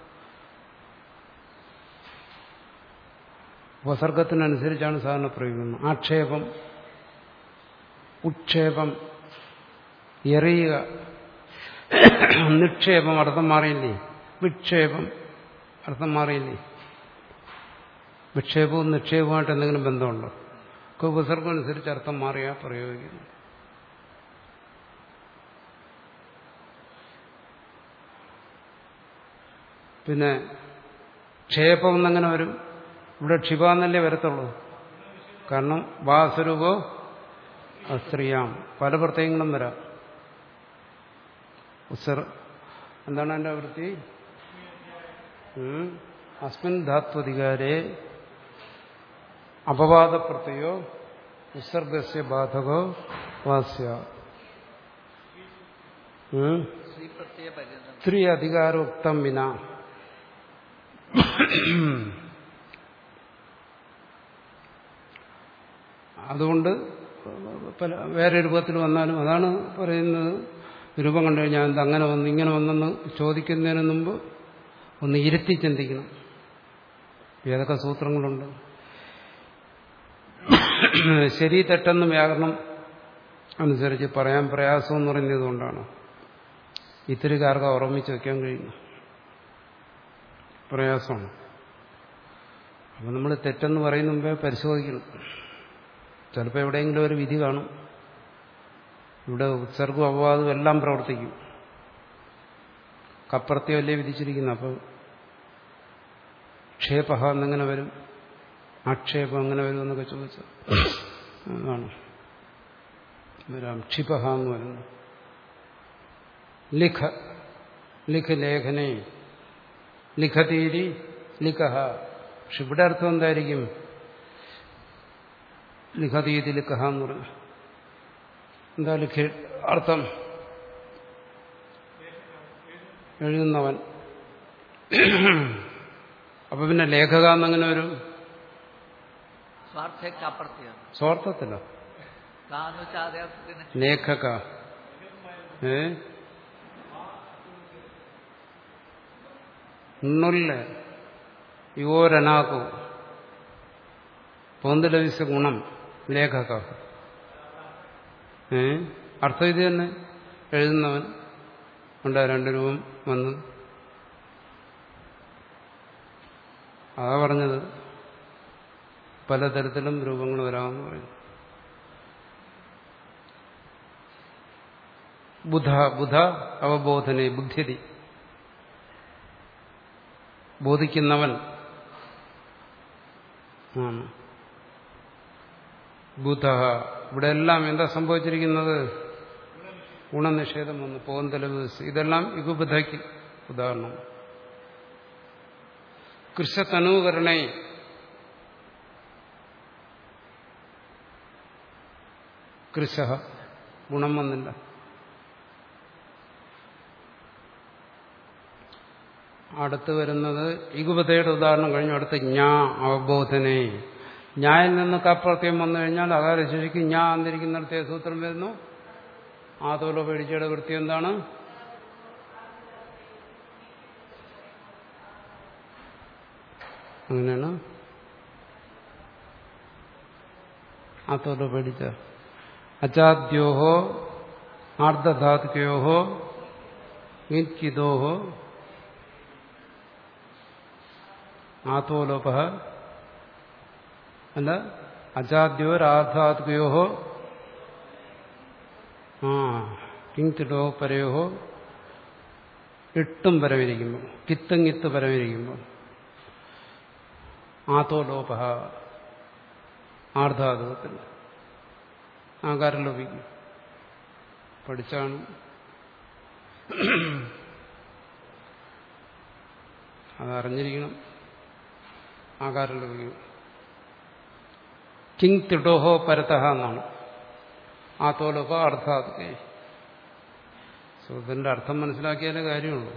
ഉപസർഗത്തിനനുസരിച്ചാണ് സാറിന് പ്രയോഗിക്കുന്നത് ആക്ഷേപം ഉക്ഷേപം എറിയുക നിക്ഷേപം അർത്ഥം മാറിയില്ലേ വിക്ഷേപം അർത്ഥം മാറിയില്ലേ വിക്ഷേപവും നിക്ഷേപവുമായിട്ട് എന്തെങ്കിലും ബന്ധമുണ്ടോ ഒക്കെ ഉപസർഗം അനുസരിച്ച് അർത്ഥം മാറിയാ പ്രയോഗിക്കുന്നു പിന്നെ ക്ഷേപം എന്നങ്ങനെ വരും ഇവിടെ ക്ഷിപ എന്നല്ലേ വരത്തുള്ളൂ കാരണം വാസ്വരൂപോ അസ്ത്രീയാം പല പ്രത്യയങ്ങളും വരാം ഉസർ എന്താണ് എൻ്റെ വൃത്തി ഉം. അസ്മിൻ ധാത്വധികാരെ അപവാദ പ്രത്യയോ ഉസർഗസ്യ ബാധകോ വാസ്യ ഉം? ശ്രീ പ്രത്യയ പര്യന്തം സ്ത്രീ അധികാരോക്തം വിന അതുകൊണ്ട് പല വേറെ രൂപത്തിൽ വന്നാലും അതാണ് പറയുന്നത് രൂപം കണ്ടു കഴിഞ്ഞാൽ എന്താ അങ്ങനെ വന്നു ഇങ്ങനെ വന്നെന്ന് ചോദിക്കുന്നതിന് മുമ്പ് ഒന്ന് ഇരുത്തി ചിന്തിക്കണം ഏതൊക്കെ സൂത്രങ്ങളുണ്ട് ശരി തെറ്റെന്ന് വ്യാകരണം അനുസരിച്ച് പറയാൻ പ്രയാസം എന്ന് പറയുന്നത് കൊണ്ടാണ് ഇത്തിരിക്കാർക്ക് ഓർമ്മിച്ച് വയ്ക്കാൻ കഴിയുന്നു പ്രയാസമാണ് അപ്പം നമ്മൾ തെറ്റെന്ന് പറയുന്ന മുമ്പേ പരിശോധിക്കണം ചിലപ്പോൾ എവിടെയെങ്കിലും ഒരു വിധി കാണും ഇവിടെ ഉത്സർഗവും അപവാദവും എല്ലാം പ്രവർത്തിക്കും കപ്പർത്തിയല്ലേ വിധിച്ചിരിക്കുന്നു അപ്പോൾ ക്ഷേപ എന്നെങ്ങനെ വരും ആക്ഷേപം എങ്ങനെ വരും എന്നൊക്കെ ചോദിച്ചു അതാണ് വരാം ക്ഷിപഹ എന്ന് വരുന്നു ലിഖ ലിഖ ലേഖനെ ലിഖതീരി ലിഖഹ പക്ഷെ ഇവിടെ അർത്ഥം എന്തായിരിക്കും ലിഖതീതി ലിഖഹ എന്ന് പറഞ്ഞു എന്താ ലിഖ അർത്ഥം എഴുതുന്നവൻ അപ്പൊ പിന്നെ ലേഖക എന്നങ്ങനെ വരും സ്വാർത്ഥ കാപ്രത്യം സ്വാർത്ഥത്തിലോ കാന്ന് വെച്ചാൽ അതേ അർത്ഥത്തിന് ലേഖക ഏ ഉണ്ണുല്ല യുവോരനാകു പോന്തലവിച്ച ഗുണം ലേഖക ഏ അർത്ഥം ഇത് തന്നെ എഴുതുന്നവൻ ഉണ്ടാ രണ്ട് രൂപം വന്ന് അതാ പറഞ്ഞത് പലതരത്തിലും രൂപങ്ങൾ വരാമെന്ന് പറയുന്നു ബുധ ബുധ അവബോധനെ ബുദ്ധ്യതി ബോധിക്കുന്നവൻ ആണ് ബുധ ഇവിടെ എല്ലാം എന്താ സംഭവിച്ചിരിക്കുന്നത് ഗുണനിഷേധം വന്നു പോന്തലവ് ഇതെല്ലാം യുഗബുധയ്ക്ക് ഉദാഹരണം കൃഷത്തനൂകരണേ കൃഷ ഗുണം വന്നില്ല അടുത്ത് വരുന്നത് ഇകുപതയുടെ ഉദാഹരണം കഴിഞ്ഞു അടുത്ത് ഞാ അവബോധനെ ഞായിൽ നിന്ന് കപ്രത്യം വന്നു കഴിഞ്ഞാൽ അകാല ശേഷിക്ക് ഞാ എന്നിരിക്കുന്നിടത്തെ സൂത്രം വരുന്നു ആതോല പേടിച്ചയുടെ വൃത്തി എന്താണ് അങ്ങനെയാണ് ആത്തോല പേടിച്ച അചാദ്യോഹോ ആർദ്ധാതുക്കയോഹോ കിതോഹോ ആത്തോലോപ അല്ല അജാദ്യോ രാധാത്കയോ ആ കിങ്തിടോ പരയോ ഇട്ടും പരമിരിക്കുമ്പോൾ കിത്തും കിത്ത് പരമിരിക്കുമ്പോൾ ആത്തോലോപ ആർദ്ധാതുകത്തിൽ ആകാരം ലോപിക്കും പഠിച്ചാണ് അതറിഞ്ഞിരിക്കണം ആകാരം ലഭിക്കും കിങ് തിടോഹോ പരതഹ എന്നാണ് ആ തോലൊക്കെ അർത്ഥാത് ഇതിന്റെ അർത്ഥം മനസ്സിലാക്കിയാലേ കാര്യമുള്ളൂ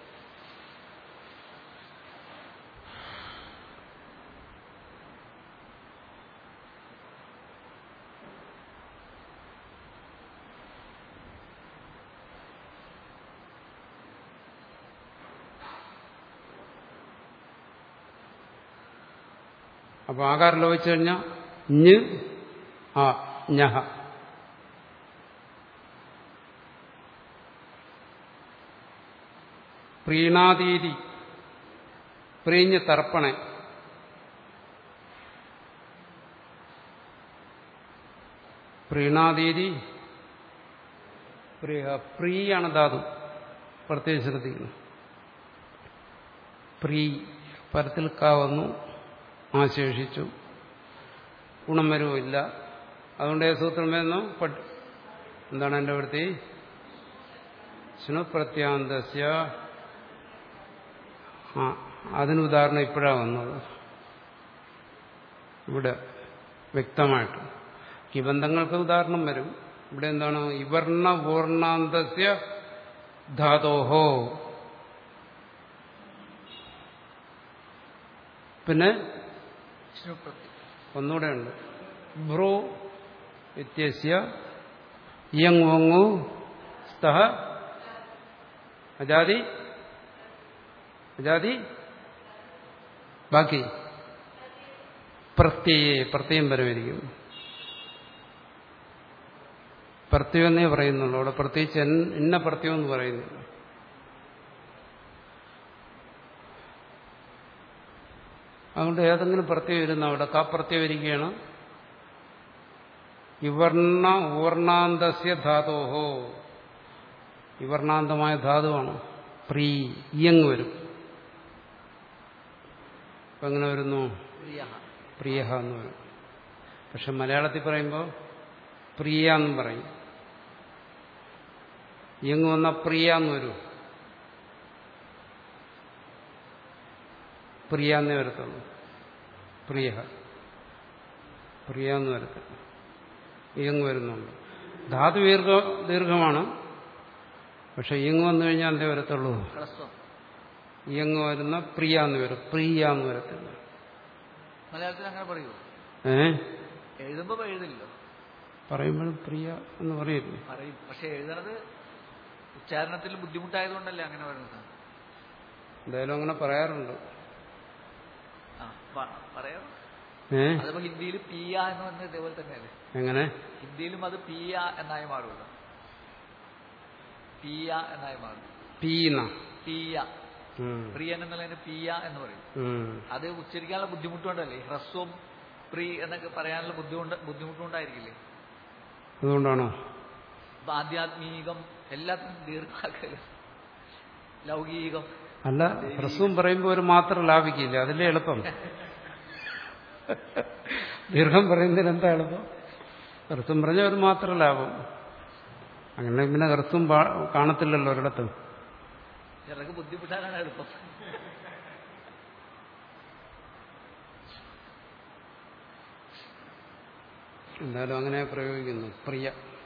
അപ്പൊ ആകാരം ലോപിച്ചു കഴിഞ്ഞാൽ ഞ് ആ ഞഹ പ്രീണാതീതി പ്രീഞ്ഞ് തർപ്പണേ പ്രീണാതീതി പ്രിയ പ്രീയാണ് ധാതു പ്രത്യേകം ശ്രദ്ധിക്കണം പ്രീ പരത്തിൽ കാ വന്നു ആശേഷിച്ചു ഗുണം വരുമില്ല അതുകൊണ്ട് ഏത് സൂത്രം വരുന്നു പട്ട് എന്താണ് എൻ്റെ വൃത്തി ശുണപ്രത്യാന്തസ്യ ആ അതിന് ഉദാഹരണം ഇപ്പോഴാണ് വന്നത് ഇവിടെ വ്യക്തമായിട്ട് ഈ ബന്ധങ്ങൾക്ക് ഉദാഹരണം വരും ഇവിടെ എന്താണ് ഇവർണ പൂർണാന്തസ്യ ധാതോഹോ പിന്നെ വിഷ്ണു പ്രത്യം ഒന്നുകൂടെ ഉണ്ട് ഭ്രൂ വ്യത്യസ്യ ഇയങ് വങ്ങു സ്തഹ അജാതി അജാതി ബാക്കി പ്രത്യയെ പ്രത്യയം വരവിരിക്കുന്നു പ്രത്യം എന്നേ പറയുന്നുള്ളൂ അവിടെ പ്രത്യേകിച്ച് എൻ- ഇന്ന പ്രത്യം എന്ന് പറയുന്നില്ല അതുകൊണ്ട് ഏതെങ്കിലും പ്രത്യം ഇരുന്ന് അവിടെ കാ പ്രത്യം ഇരിക്കുകയാണ് ഇവർണ ഉവർണാന്തസ്യ ധാതോഹോ ഇവർണാന്തമായ ധാതുവാണ് പ്രീ ഇയങ് വരും അപ്പൊ എങ്ങനെ വരുന്നു പ്രിയ പ്രിയ എന്ന് വരും പക്ഷെ മലയാളത്തിൽ പറയുമ്പോൾ പ്രിയ എന്ന് പറയും ഇയങ് വന്ന പ്രിയ എന്ന് വരും പ്രിയ എന്നേ വരത്തുള്ളൂ പ്രിയ പ്രിയ എന്ന് വരത്തില്ല ഇയങ് വരുന്നുണ്ട് ധാതു ദീർഘ ദീർഘമാണ് പക്ഷെ ഇയങ് വന്നു കഴിഞ്ഞാൽ എന്തേ വരത്തുള്ളൂ ഹ്രസ്വം ഇയങ് വരുന്ന പ്രിയ എന്ന് വരും പ്രിയ എന്ന് വരത്തില്ല മലയാളത്തിൽ അങ്ങനെ പറയൂ ഏ എഴുതുമ്പോ എഴുതില്ലോ പറയുമ്പോഴും പ്രിയ എന്ന് പറയില്ലേ പറയും പക്ഷെ എഴുതണത് ഉച്ചാരണത്തിൽ ബുദ്ധിമുട്ടായതുകൊണ്ടല്ലേ അങ്ങനെ പറയുന്നത് എന്തായാലും അങ്ങനെ പറയാറുണ്ട് ആ പ- പറയാം ഏ അതിപ്പോ ഹിന്ദിയിൽ പിയ എന്ന് പറഞ്ഞ ഇതേപോലെ തന്നെയല്ലേ എങ്ങനെ ഹിന്ദിയിലും അത് പിയ എന്നായി മാറുമല്ലോ പിയ എന്നായി മാറും പീന പിയ ഉം. പ്രിയൻ എന്നുള്ളതിന് പിയ എന്ന് പറയും ഉം. അത് ഉച്ചരിക്കാനുള്ള ബുദ്ധിമുട്ടുകൊണ്ടല്ലേ ഹ്രസ്വം പ്രീ എന്നൊക്കെ പറയാനുള്ള ബുദ്ധിമുട്ട് ബുദ്ധിമുട്ടുകൊണ്ടായിരിക്കില്ലേ അതുകൊണ്ടാണോ അപ്പൊ ആധ്യാത്മികം എല്ലാത്തിനും ദീർഘാക്കല് ലൗകികം അല്ല ഹ്രസ്വം പറയുമ്പോൾ ഒരു മാത്രം ലാഭിക്കില്ല അതിലെ എളുപ്പം ദീർഘം പറയുന്നതിന് എന്താ എളുപ്പം ഹ്രസ്വം പറഞ്ഞാൽ ഒരു മാത്രം ലാഭം അങ്ങനെ പിന്നെ ഹ്രസ്വം പാ- കാണത്തില്ലല്ലോ ഒരിടത്തും ചിലർക്ക് ബുദ്ധിമുട്ടാനാണ് എളുപ്പം എന്തായാലും അങ്ങനെ പ്രയോഗിക്കുന്നു പ്രിയ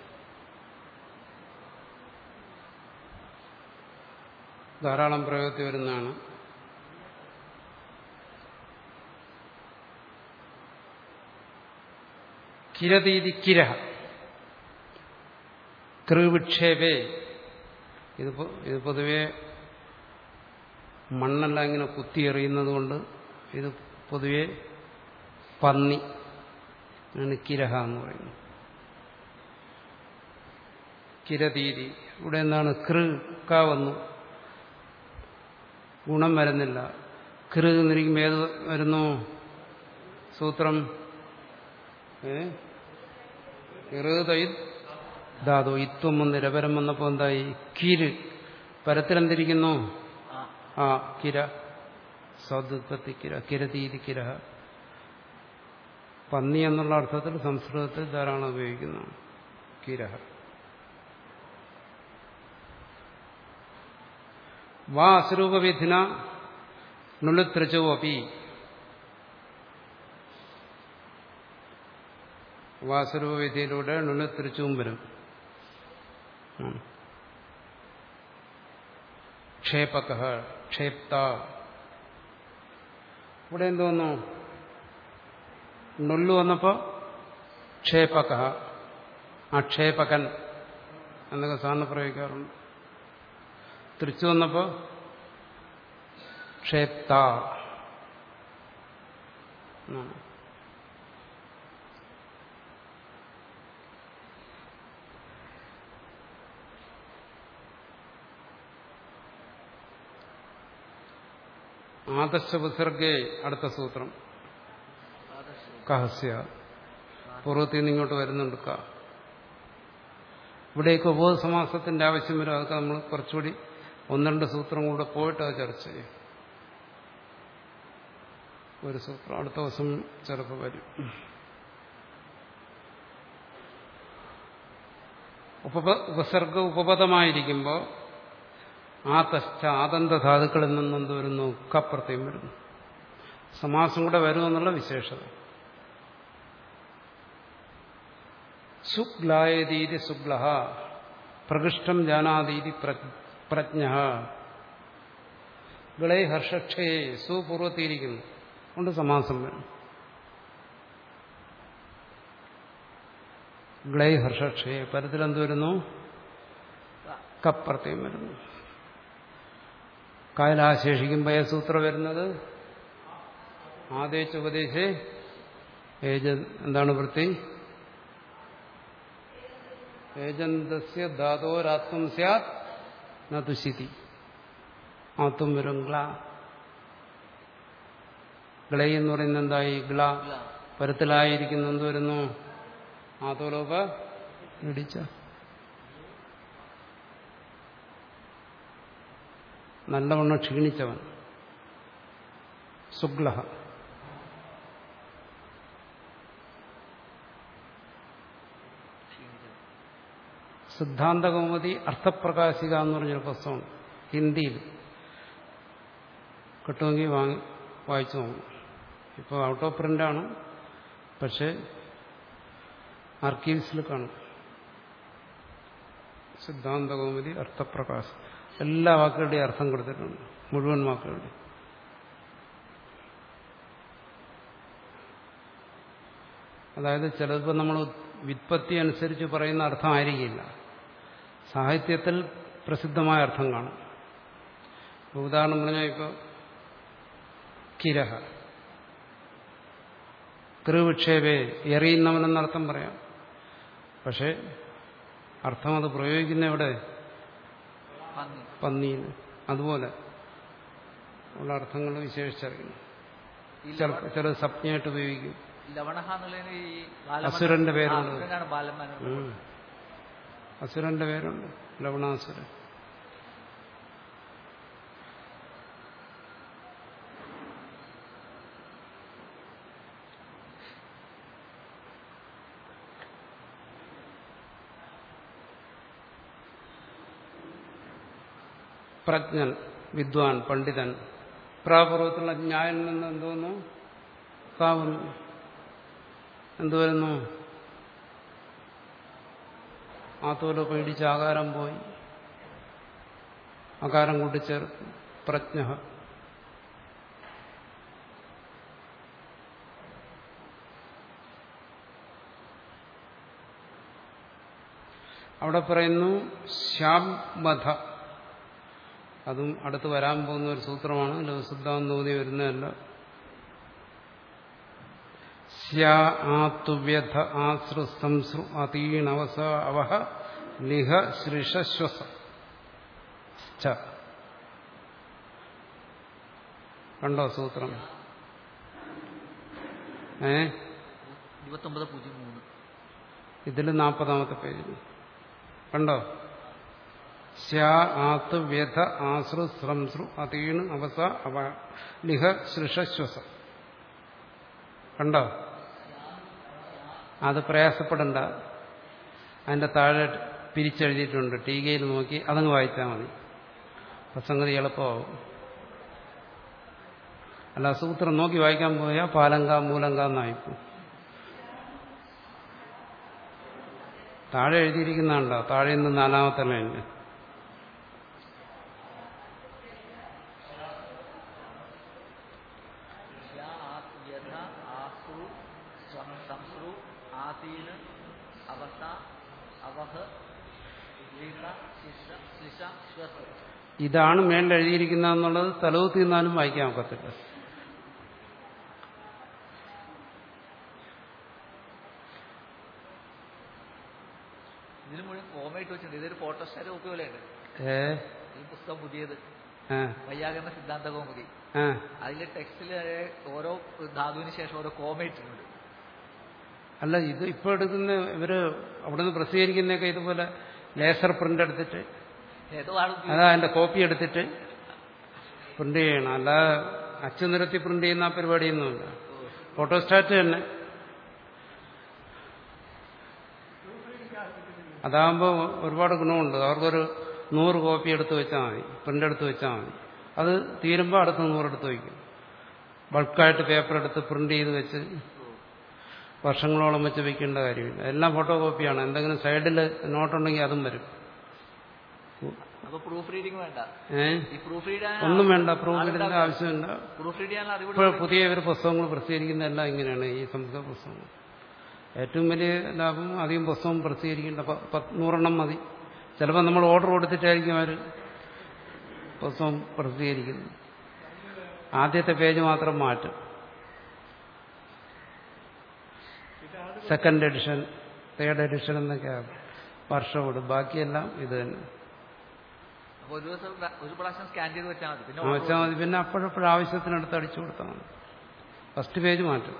ധാരാളം പ്രയോഗത്തിൽ വരുന്നതാണ് കിരതീതി കിരഹ കൃവിക്ഷേപേ ഇത് പൊ- ഇത് പൊതുവെ മണ്ണെല്ലാം ഇങ്ങനെ കുത്തിയെറിയുന്നത് കൊണ്ട് ഇത് പൊതുവെ പന്നി ആണ് കിരഹ എന്ന് പറയുന്നത് കിരതീതി ഇവിടെ എന്താണ് കൃ ക വന്നു ഗുണം വരുന്നില്ല കൃ എന്നിരിക്കുമ്പോൾ ഏത് വരുന്നു സൂത്രം ഏ ഇറുതൈ ധാതു ഇത്വം വന്ന് രപരം വന്നപ്പോൾ എന്തായി കിര് പരത്തിലെന്തിരിക്കുന്നു ആ ആ കിര സദുത്പത്തി കിര കിരതീതി കിര പന്നി എന്നുള്ള അർത്ഥത്തിൽ സംസ്കൃതത്തിൽ ധാരാളം ഉപയോഗിക്കുന്നു കിര വാ അസ്വരൂപവിധിന നുളുത്രചോ അപ്പി വാസ്വരൂപവിധിയിലൂടെ നുളുത്രച്ചും വരും ഉം. ക്ഷേപക ക്ഷേപ്ത ഇവിടെ എന്തോന്നു നുള്ളു വന്നപ്പോ ക്ഷേപക അക്ഷേപകൻ എന്നൊക്കെ സാറിന് പ്രയോഗിക്കാറുണ്ട് തിരിച്ചു വന്നപ്പോ ക്ഷേപ്ത എന്നാണ്. ആദർശ വിസർഗേ അടുത്ത സൂത്രം ആദർശം കഹസ്യ പൂർവ്വത്തിൽ നിന്ന് ഇങ്ങോട്ട് വരുന്നുണ്ട് ക ഇവിടേക്ക് ഉപസമാസത്തിന്റെ ആവശ്യം വരും അതൊക്കെ നമ്മൾ കുറച്ചുകൂടി ഒന്ന് രണ്ട് സൂത്രം കൂടെ പോയിട്ട് അത് ചർച്ച ചെയ്യും ഒരു സൂത്രം അടുത്ത ദിവസം ചിലപ്പോൾ വരും ഉപപ ഉപസർഗ ഉപപദമായിരിക്കുമ്പോൾ ആ തശ്ച ആതന്ത ധാതുക്കളിൽ നിന്ന് എന്ത് വരുന്നു കപ്രത്യം വരുന്നു സമാസം കൂടെ വരുമെന്നുള്ള വിശേഷത സുഗ്ലായതീതി സുഗ്ലഹ പ്രകൃഷ്ടം ജാനാതീതി പ്രജ്ഞ ഗളൈ ഹർഷക്ഷയെ സുപൂർവത്തിയിരിക്കുന്നു കൊണ്ട് സമാസം വേണം ഗ്ലൈ ഹർഷക്ഷയെ പരത്തിലെന്ത് വരുന്നു കപ്രത്യം വരുന്നു കായലാശേഷിക്കുമ്പോൾ സൂത്രം വരുന്നത് ആദേശ ഉപദേശേ ഏജ എന്താണ് വൃത്തി ഏജന്തസ്യ ധാതോരാത്മം സ്യാത് നതുശിതി ആത്മം വരും ഗ്ല ഗ്ലൈ എന്ന് പറയുന്നത് എന്തായി ഗ്ല ഇല്ല. പരത്തിലായിരിക്കുന്ന എന്ത് വരുന്നു ആതോലോപ ഇടിച്ച നല്ലവണ്ണം ക്ഷീണിച്ചവൻ സുഗ്ലഹ ക്ഷീണിച്ചത്. സിദ്ധാന്തകൗമുദി അർത്ഥപ്രകാശിക എന്ന് പറഞ്ഞൊരു പുസ്തകമാണ് ഹിന്ദിയിൽ കിട്ടുമെങ്കിൽ വാങ്ങി വായിച്ചു നോക്കണം ഇപ്പോൾ ഔട്ട് ഓഫ് പ്രിന്റാണ് പക്ഷേ ആർക്കീവ്സിൽ കാണും സിദ്ധാന്തകൗമുദി അർത്ഥപ്രകാശം എല്ലാ വാക്കുകളുടെയും അർത്ഥം കൊടുത്തിട്ടുണ്ട് മുഴുവൻ വാക്കുകളുടെ അതായത് ചിലപ്പോൾ നമ്മൾ വിത്പത്തി അനുസരിച്ച് പറയുന്ന അർത്ഥമായിരിക്കില്ല സാഹിത്യത്തിൽ പ്രസിദ്ധമായ അർത്ഥം കാണും ഇപ്പൊ ഉദാഹരണം പറഞ്ഞാൽ ഇപ്പോൾ കിരഹ കൃവിക്ഷേപേ എറിയുന്നവനെന്നർത്ഥം പറയാം പക്ഷേ അർത്ഥം അത് പ്രയോഗിക്കുന്ന എവിടെ പന്നി പന്നിയിൽ അതുപോലെ ഉള്ള അർത്ഥങ്ങൾ വിശേഷിച്ചറിയണം ഈ ചില ചില സംജ്ഞയായിട്ട് ഉപയോഗിക്കും ലവണഹ എന്നുള്ളതിന് ഈ ബാലമന- അസുരന്റെ പേരുണ്ട്. ആ, അസുരനാണ് ബാലമന ഉം. അസുരന്റെ പേരുണ്ട് ലവണാസുരൻ പ്രജ്ഞൻ വിദ്വാൻ പണ്ഡിതൻ പ്രാപൂർവത്തിലുള്ള ന്യായം നിന്ന് എന്തോന്നു കാവുന്നു എന്തുവരുന്നു ആത്തോല പേടിച്ച് ആകാരം പോയി ആകാരം കൂട്ടിച്ചേർത്ത് പ്രജ്ഞ അവിടെ പറയുന്നു ശ്യാമധ അതും അടുത്ത് വരാൻ പോകുന്ന ഒരു സൂത്രമാണ് ലഘുസിദ്ധാന്തോതി വരുന്നതല്ല സ്യാ ആത്തുവ്യഥ ആശ്രു സംസൃ അതീണവസ അവഹ ലിഹ ശ്രീഷശ്വസ ച. കണ്ടോ സൂത്രം ഏ ഇരുപത്തൊമ്പത് പൂജ്യം മൂന്ന് ഇതിൽ നാൽപ്പതാമത്തെ പേജിൽ കണ്ടോ സ്യാ ആത്ത് വ്യഥ ആശ്രു ശ്രംസൃ അതീണ് അവസ അവ ലിഹ ശ്രീഷശ്വസ കണ്ടോ അത് പ്രയാസപ്പെടണ്ട അതിന്റെ താഴെ പിരിച്ചെഴുതിയിട്ടുണ്ട് ടീകയിൽ നോക്കി അതങ്ങ് വായിച്ചാൽ മതി അപ്പൊ സംഗതി എളുപ്പമാവും അല്ല സൂത്രം നോക്കി വായിക്കാൻ പോയാൽ പാലങ്ക മൂലങ്ക എന്നായിപ്പോ താഴെ എഴുതിയിരിക്കുന്നുണ്ടോ താഴെ നിന്ന് നാലാമത്തെ ലൈനിൽ യ ആ- യഥ ആസു സ്വം- സംസൃ ആസീന് അവസ അവഹ് ലിഹ ശിഷ ശ്ലിഷ ശ്വസ് ഇതാണ് മേളിൽ എഴുതിയിരിക്കുന്നതെന്നുള്ളത് തലവുത്തി നിന്നാലും വായിക്കാൻ ഒക്കത്തില്ല ഇതിന് മുഴുവൻ കോമയിട്ട് വെച്ചിട്ടുണ്ട് ഇതൊരു ഫോട്ടോസ്റ്റാറ്റ് കോപ്പി പോലെയുണ്ട് ഏ ഈ പുസ്തകം പുതിയത് ആ വൈയാകരണ സിദ്ധാന്ത കൗമുദി ആ അതിലെ ടെക്സ്റ്റിൽ ഓരോ ധാതുവിന് ശേഷം ഓരോ കോമ ഇട്ടിട്ടുണ്ട് അല്ല ഇത് ഇപ്പോൾ എടുക്കുന്ന ഇവര് അവിടുന്ന് പ്രസിദ്ധീകരിക്കുന്നതൊക്കെ ഇതുപോലെ ലേസർ പ്രിന്റ് എടുത്തിട്ട് ഏതോ ആൾ അതാ അതിന്റെ കോപ്പി എടുത്തിട്ട് പ്രിന്റ് ചെയ്യണം അല്ല അച്ചു നിരത്തി പ്രിന്റ് ചെയ്യുന്ന ആ പരിപാടിയൊന്നുമില്ല ഫോട്ടോസ്റ്റാറ്റ് തന്നെ അതാകുമ്പോൾ ഒരുപാട് ഗുണമുണ്ട് അവർക്കൊരു നൂറ് കോപ്പി എടുത്ത് വെച്ചാൽ മതി പ്രിന്റ് എടുത്ത് വെച്ചാൽ മതി അത് തീരുമ്പോൾ അടുത്ത നൂറെടുത്ത് വയ്ക്കും ബൾക്കായിട്ട് പേപ്പർ എടുത്ത് പ്രിന്റ് ചെയ്ത് വെച്ച് വർഷങ്ങളോളം വെച്ച് വെക്കേണ്ട കാര്യമില്ല എല്ലാം ഫോട്ടോ കോപ്പിയാണ് എന്തെങ്കിലും സൈഡിൽ നോട്ടുണ്ടെങ്കിൽ അതും വരും അപ്പൊ പ്രൂഫ് റീഡിംഗ് വേണ്ട ഏ ഈ പ്രൂഫ് റീഡ് ഒന്നും വേണ്ട പ്രൂഫിന്റെ ആവശ്യമില്ല പ്രൂഫ് റീഡ് ചെയ്യാൻ അറിവ് ഇപ്പോൾ പുതിയ ഒരു പുസ്തകങ്ങൾ പ്രസിദ്ധീകരിക്കുന്നതെല്ലാം ഇങ്ങനെയാണ് ഈ സംസ്കൃത പുസ്തകങ്ങൾ ഏറ്റവും വലിയ ലാഭം അധികം പുസ്തകം പ്രസിദ്ധീകരിക്കേണ്ട പ- പത്ത് നൂറെണ്ണം മതി ചിലപ്പോൾ നമ്മൾ ഓർഡർ കൊടുത്തിട്ടായിരിക്കും അവർ പുസ്തകം പ്രസിദ്ധീകരിക്കുന്നത് ആദ്യത്തെ പേജ് മാത്രം മാറ്റും സെക്കൻഡ് എഡിഷൻ തേർഡ് എഡിഷൻ എന്നൊക്കെ വർഷമോട് ബാക്കിയെല്ലാം ഇത് തന്നെ അപ്പൊ ഒരു ദിവസം പ്ര- ഒരു പ്രാവശ്യം സ്കാൻ ചെയ്ത് വെച്ചാൽ മതി പിന്നെ ആ വെച്ചാൽ മതി പിന്നെ അപ്പോഴപ്പോഴും ആവശ്യത്തിനടുത്ത് അടിച്ചു കൊടുത്താൽ മതി ഫസ്റ്റ് പേജ് മാറ്റും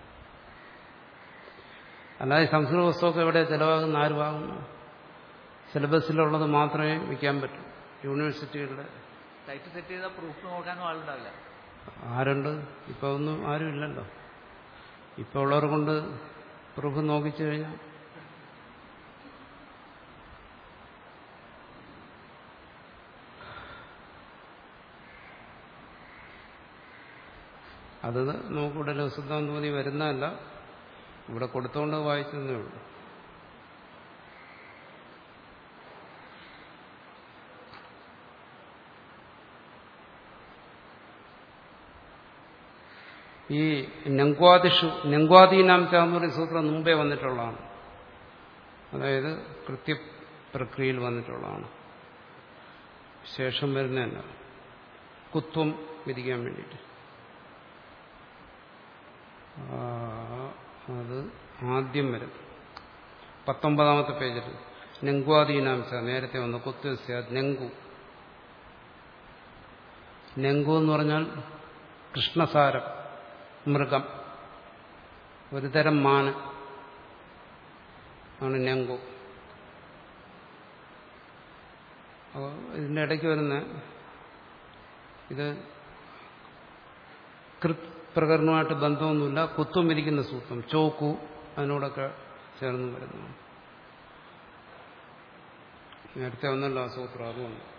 അല്ലാതെ ഈ സംസ്കൃത പുസ്തകമൊക്കെ എവിടെ ചിലവാകുന്ന ആര് വാങ്ങുന്നു സിലബസിലുള്ളത് മാത്രമേ വിൽക്കാൻ പറ്റൂ യൂണിവേഴ്സിറ്റികളുടെ സൈറ്റ് സെറ്റ് ചെയ്താൽ പ്രൂഫ് നോക്കാനും ആളുണ്ടാവില്ല ആരുണ്ട് ഇപ്പൊ ഒന്നും ആരും ഇല്ലല്ലോ ഇപ്പൊ ഉള്ളവർ കൊണ്ട് പ്രൂഫ് നോക്കിച്ചു കഴിഞ്ഞാൽ അത് നമുക്കിവിടെ ലസുദ്ധാൻ തോന്നി വരുന്നതല്ല ഇവിടെ കൊടുത്തോണ്ട് വായിച്ചതേ ഉള്ളൂ ഈ നങ്ക്വാദിഷു നങ്ക്വാദീനാം ചാന്നൂരി സൂത്രം മുമ്പേ വന്നിട്ടുള്ളതാണ് അതായത് കൃത്യപ്രക്രിയയിൽ വന്നിട്ടുള്ളതാണ് ശേഷം വരുന്നതല്ല കുത്വം വിധിക്കാൻ വേണ്ടിയിട്ട് ആ, അത് ആദ്യം വരും പത്തൊമ്പതാമത്തെ പേജിൽ നെങ്ക്വാദീനാംശ നേരത്തെ വന്ന കുത്വസ്യ നെങ്കു നെങ്കു എന്ന് പറഞ്ഞാൽ കൃഷ്ണസാരം മൃഗം ഒരു തരം മാന് ആണ് നെങ്കു അപ്പോൾ ഇതിൻ്റെ ഇടയ്ക്ക് വരുന്ന ഇത് കൃത് പ്രകരണമായിട്ട് ബന്ധമൊന്നുമില്ല കുത്തും വിരിക്കുന്ന സൂത്രം ചോക്കു അതിനോടൊക്കെ ചേർന്ന് വരുന്നു നേരത്തെ ഒന്നല്ലോ ആ സൂത്രം അതുകൊണ്ട്